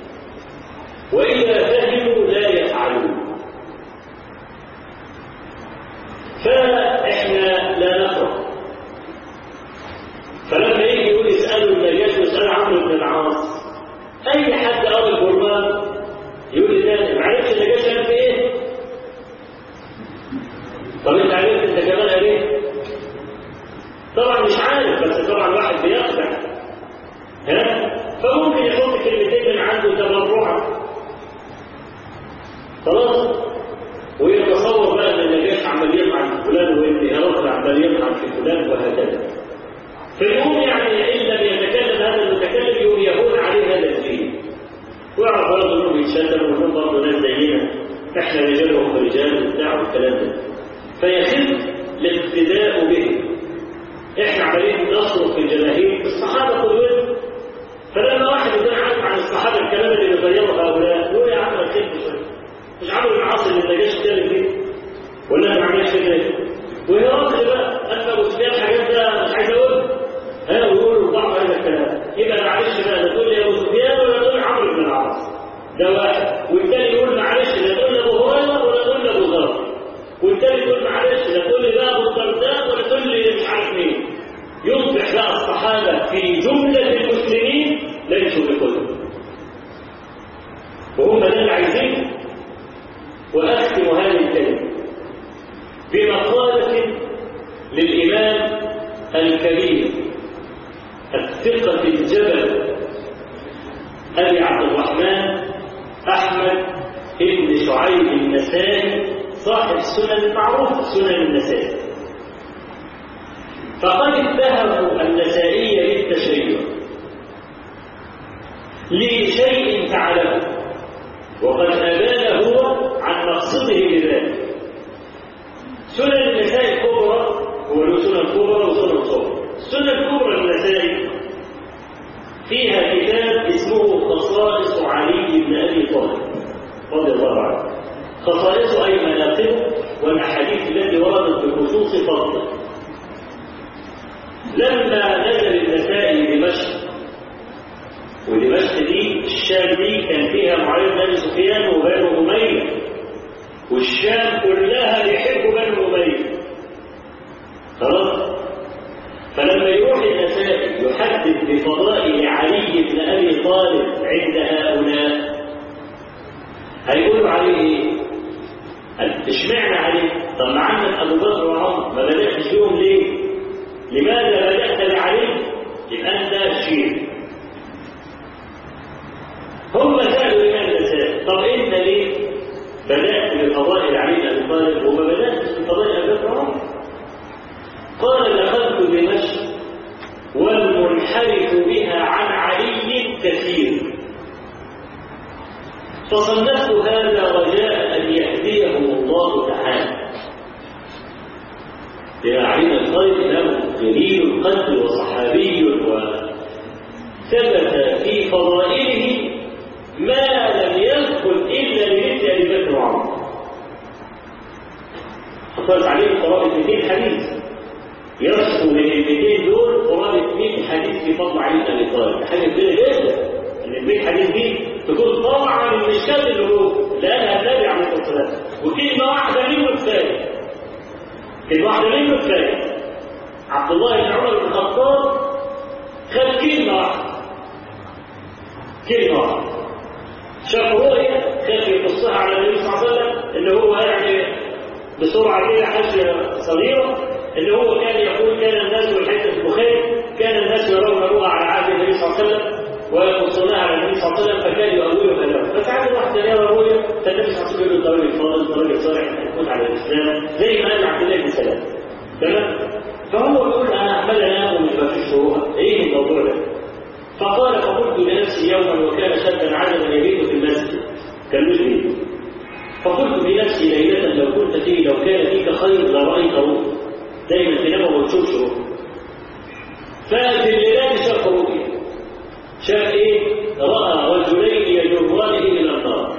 وإذا فهموا لا يفعلون فإحنا لا نقرأ فلما يجي يقول يسألوا النجاش ويسألوا عمرو بن العاص أي حد قرأ القرآن يقول لي ده معرفش النجاش قال إيه؟ طب أنت عرفت أنت كمان قال إيه؟ طبعا مش عارف بس طبعا واحد بيخدع ها فممكن يحط كلمتين من عنده تبرعا خلاص ويتصور بقى ان النجاح عمال يطعن في فلان وان هرقل عمال يطعن في فلان وهكذا فيقوم يعني ان لم يتكلم هذا المتكلم يقوم يهون عليه هذا الدين ويعرف برضه انهم يتشتموا وانهم برضه ناس زينا احنا رجال وهم رجال وبتاع والكلام ده فيخف الاقتداء به احنا عمالين نصرف في الجماهير الصحابه قدوتنا فلما واحد يكون عارف عن الصحابه الكلام اللي بيغيره هؤلاء يقول يا عم الخير شويه مش عامل العصر اللي ما جاش كده فيه ولا ما عملش كده وهي راجل بقى اما ابو سفيان حاجات ده مش عايز اقول انا بقول بعض هذا الكلام يبقى معلش بقى لا تقول لي ابو سفيان ولا تقول عمرو بن العاص ده واحد والتاني يقول معلش لا تقول لي ابو هريره ولا تقول لي ابو ذر والتاني يقول معلش لا تقول لي بقى ابو الدرداء ولا تقول لي مش عارف مين يصبح بقى الصحابه في جمله المسلمين ليسوا بكل وهم ده اللي عايزينه واختم هذه الكلمه بمقاله للامام الكبير الثقه الجبل ابي عبد الرحمن احمد ابن شعيب النسائي صاحب السنن المعروف سنن النسائي فقد اتهموا النسائي بالتشيع لشيء فعله وقد أبان هو عن مقصده بذلك سنن النسائي الكبرى هو له سنن كبرى وسنن صغرى السنن الكبرى للنسائي فيها كتاب اسمه خصائص علي بن ابي طالب رضي الله عنه خصائص اي مناقبه والاحاديث التي وردت بخصوص فضله لما نزل النسائي دمشق ودمشق دي الشام دي كان فيها معاويه بن ابي سفيان وبنو اميه والشام كلها يحب بنو اميه خلاص فلما يروح النسائي يحدث بفضائل علي بن ابي طالب عند هؤلاء هيقولوا عليه ايه؟ اشمعنى عليه؟ طب ما عندك ابو بكر وعمر ما بداتش فيهم ليه؟ لماذا بدات بعلي؟ يبقى انت شيعي هم سالوا الامام النسائي طب انت ليه بدات بفضائل علي بن ابي طالب وما بداتش بفضائل ابي بكر وعمر؟ قال دخلت دمشق فصنفت هذا رجاء أن يهديهم الله تعالى لأن علي بن طالب له جليل القدر وصحابي وثبت في فضائله ما لم يذكر إلا لمثل أبي بكر وعمر حصلت عليه قرابة 200 حديث يرسم من ال 200 دول قرابة 100 حديث في فضل علي بن أبي طالب حاجة كبيرة جدا إن ال 100 حديث دي تكون طبعا من الشاب اللي هو لقالها النبي عليه الصلاة والسلام وكلمة واحدة منه كفاية كلمة واحدة منه كفاية عبد الله بن عمر بن الخطاب خد كلمة واحدة كلمة واحدة شاف رؤية خاف يقصها على النبي صلى الله عليه وسلم اللي هو يعني بسرعة كده حاجة صغيرة اللي هو كان يقول كان الناس والحديث في البخاري كان الناس يرون رؤى على عهد النبي صلى الله عليه وسلم ويقصونها على النبي صلى الله عليه وسلم فكان يؤولوا كلامه فساعات الواحد كان يرى رؤيا فالنبي صلى الله عليه وسلم يقول له الراجل فاضل الراجل صالح يكون على الاسلام زي ما قال عبد الله بن سلام تمام فهو يقول انا عمال انام ومش بفيش رؤى ايه الموضوع ده؟ فقال فقلت لنفسي يوما وكان شابا عجبا يبيت في المسجد كان مسلم فقلت لنفسي ليلة لو كنت فيه لو كان فيك خير لرأيت روح دايما تنام وما تشوفش روح ففي الليلات شاف رؤيا شاف ايه؟ رأى رجلين يجرانه إلى النار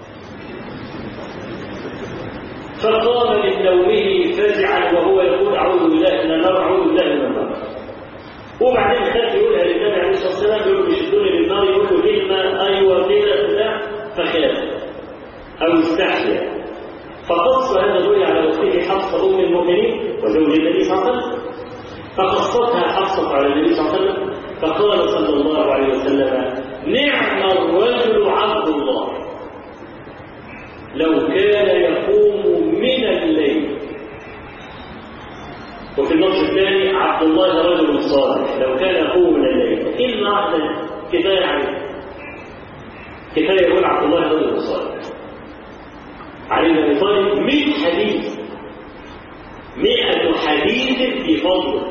فقام من نومه فزعا وهو يقول أعوذ بالله من النار أعوذ بالله من النار وبعدين خاف يقولها للنبي عليه الصلاة والسلام يقول له يشدوني للنار يقول له كلمة أيوه كده بتاع فخاف أو استحيا فقص هذا الرؤيا على أخته حفصة أم المؤمنين وزوج النبي صلى الله عليه وسلم فقصتها حفصة على النبي صلى الله عليه وسلم فقال صلى الله عليه وسلم نعم الرجل عبد الله لو كان يقوم من الليل وفي النص الثاني عبد الله رجل صالح لو كان يقوم من الليل كلمة واحدة كفاية عليه كفاية يقول عبد الله رجل صالح علي بن ابي طالب 100 حديث 100 حديث في فضله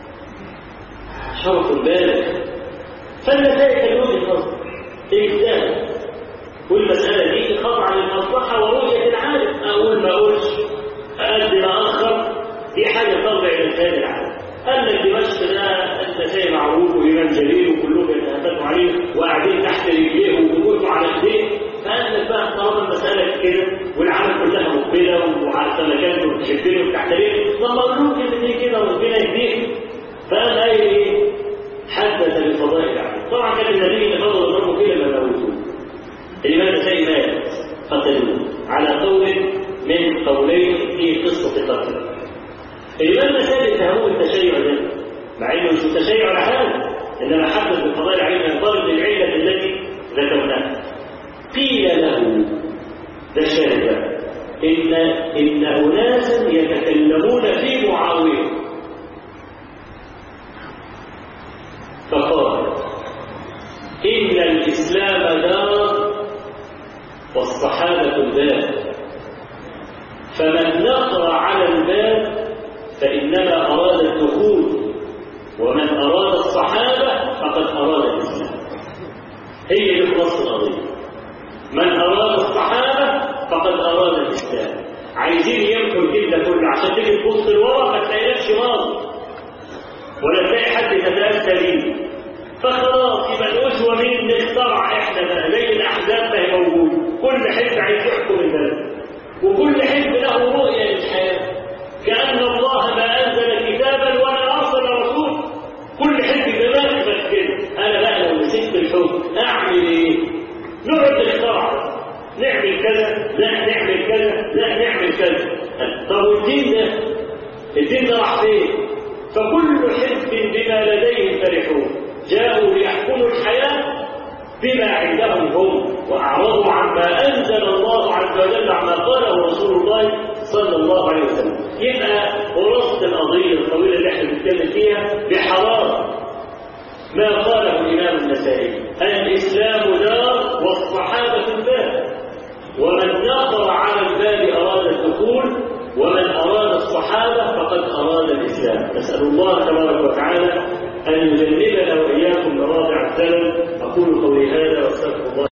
شرف بالغ فالنتائج كان وجهه نظر اجتهد والمساله دي خاضعه للمصلحه ورؤيه العالم اقول ما اقولش اقدم اخر دي حاجه ترجع الى انتهاء العالم قال لك دمشق ده النسائي معروف وامام جليل وكلهم يتهافوا عليه وقاعدين تحت رجليه وبيقولوا على ايديه فقال لك بقى طالما المساله كده والعالم كلها مقبله وعلى مكانه وبتحبني وبتحترمني طب ما اقول لهم كلمتين كده وربنا يهديه فقال ايه حدث بفضائل العالم طبعا كان النبي اللي فضل ضربه كده ما موتوه الامام النسائي مات قتلوه على قول من قولين في قصه قتله الإمام النسائي اتهموه بالتشيع ده مع إنه مش متشيع ولا حاجة إنما حدث بقضايا العلم الفرد للعلة التي ذكرناها قيل له ده الشاهد إن إن أناسا يتكلمون في معاوية فقال إن الإسلام دار والصحابة الباب فمن نقر على الباب فإنما أراد الدخول ومن أراد الصحابة فقد أراد الإسلام هي دي خلاصة القضية من أراد الصحابة فقد أراد الإسلام عايزين يمحوا الجيل ده كله عشان تيجي تبص لورا ما تلاقيلكش ماضي ولا تلاقي حد تتأسى بيه فخلاص يبقى الأسوة مين نخترع احنا بقى زي الأحزاب ما هي موجود كل حزب عايز يحكم البلد وكل حزب له رؤية للحياة كأن الله ما أنزل كتابا ولا أرسل رسول كل حزب دماغ كده أنا بقى لو مسكت الحكم أعمل إيه؟ نقعد نخترع نعمل كذا لا نعمل كذا لا نعمل كذا طب والدين ده الدين ده راح فين؟ فكل حزب بما لديهم فرحون جاءوا ليحكموا الحياة بما عندهم هم وأعرضوا عما أنزل الله عز وجل عما قاله رسول الله صلى الله عليه وسلم يبقى خلاصة القضية الطويلة اللي احنا بنتكلم فيها بحرارة ما قاله الإمام النسائي الإسلام دار والصحابة الباب ومن نقر على الباب أراد الدخول ومن أراد الصحابة فقد أراد الإسلام نسأل الله تبارك وتعالى أن يجنبنا وإياكم مواضع الزلل أقول قولي هذا واستغفر الله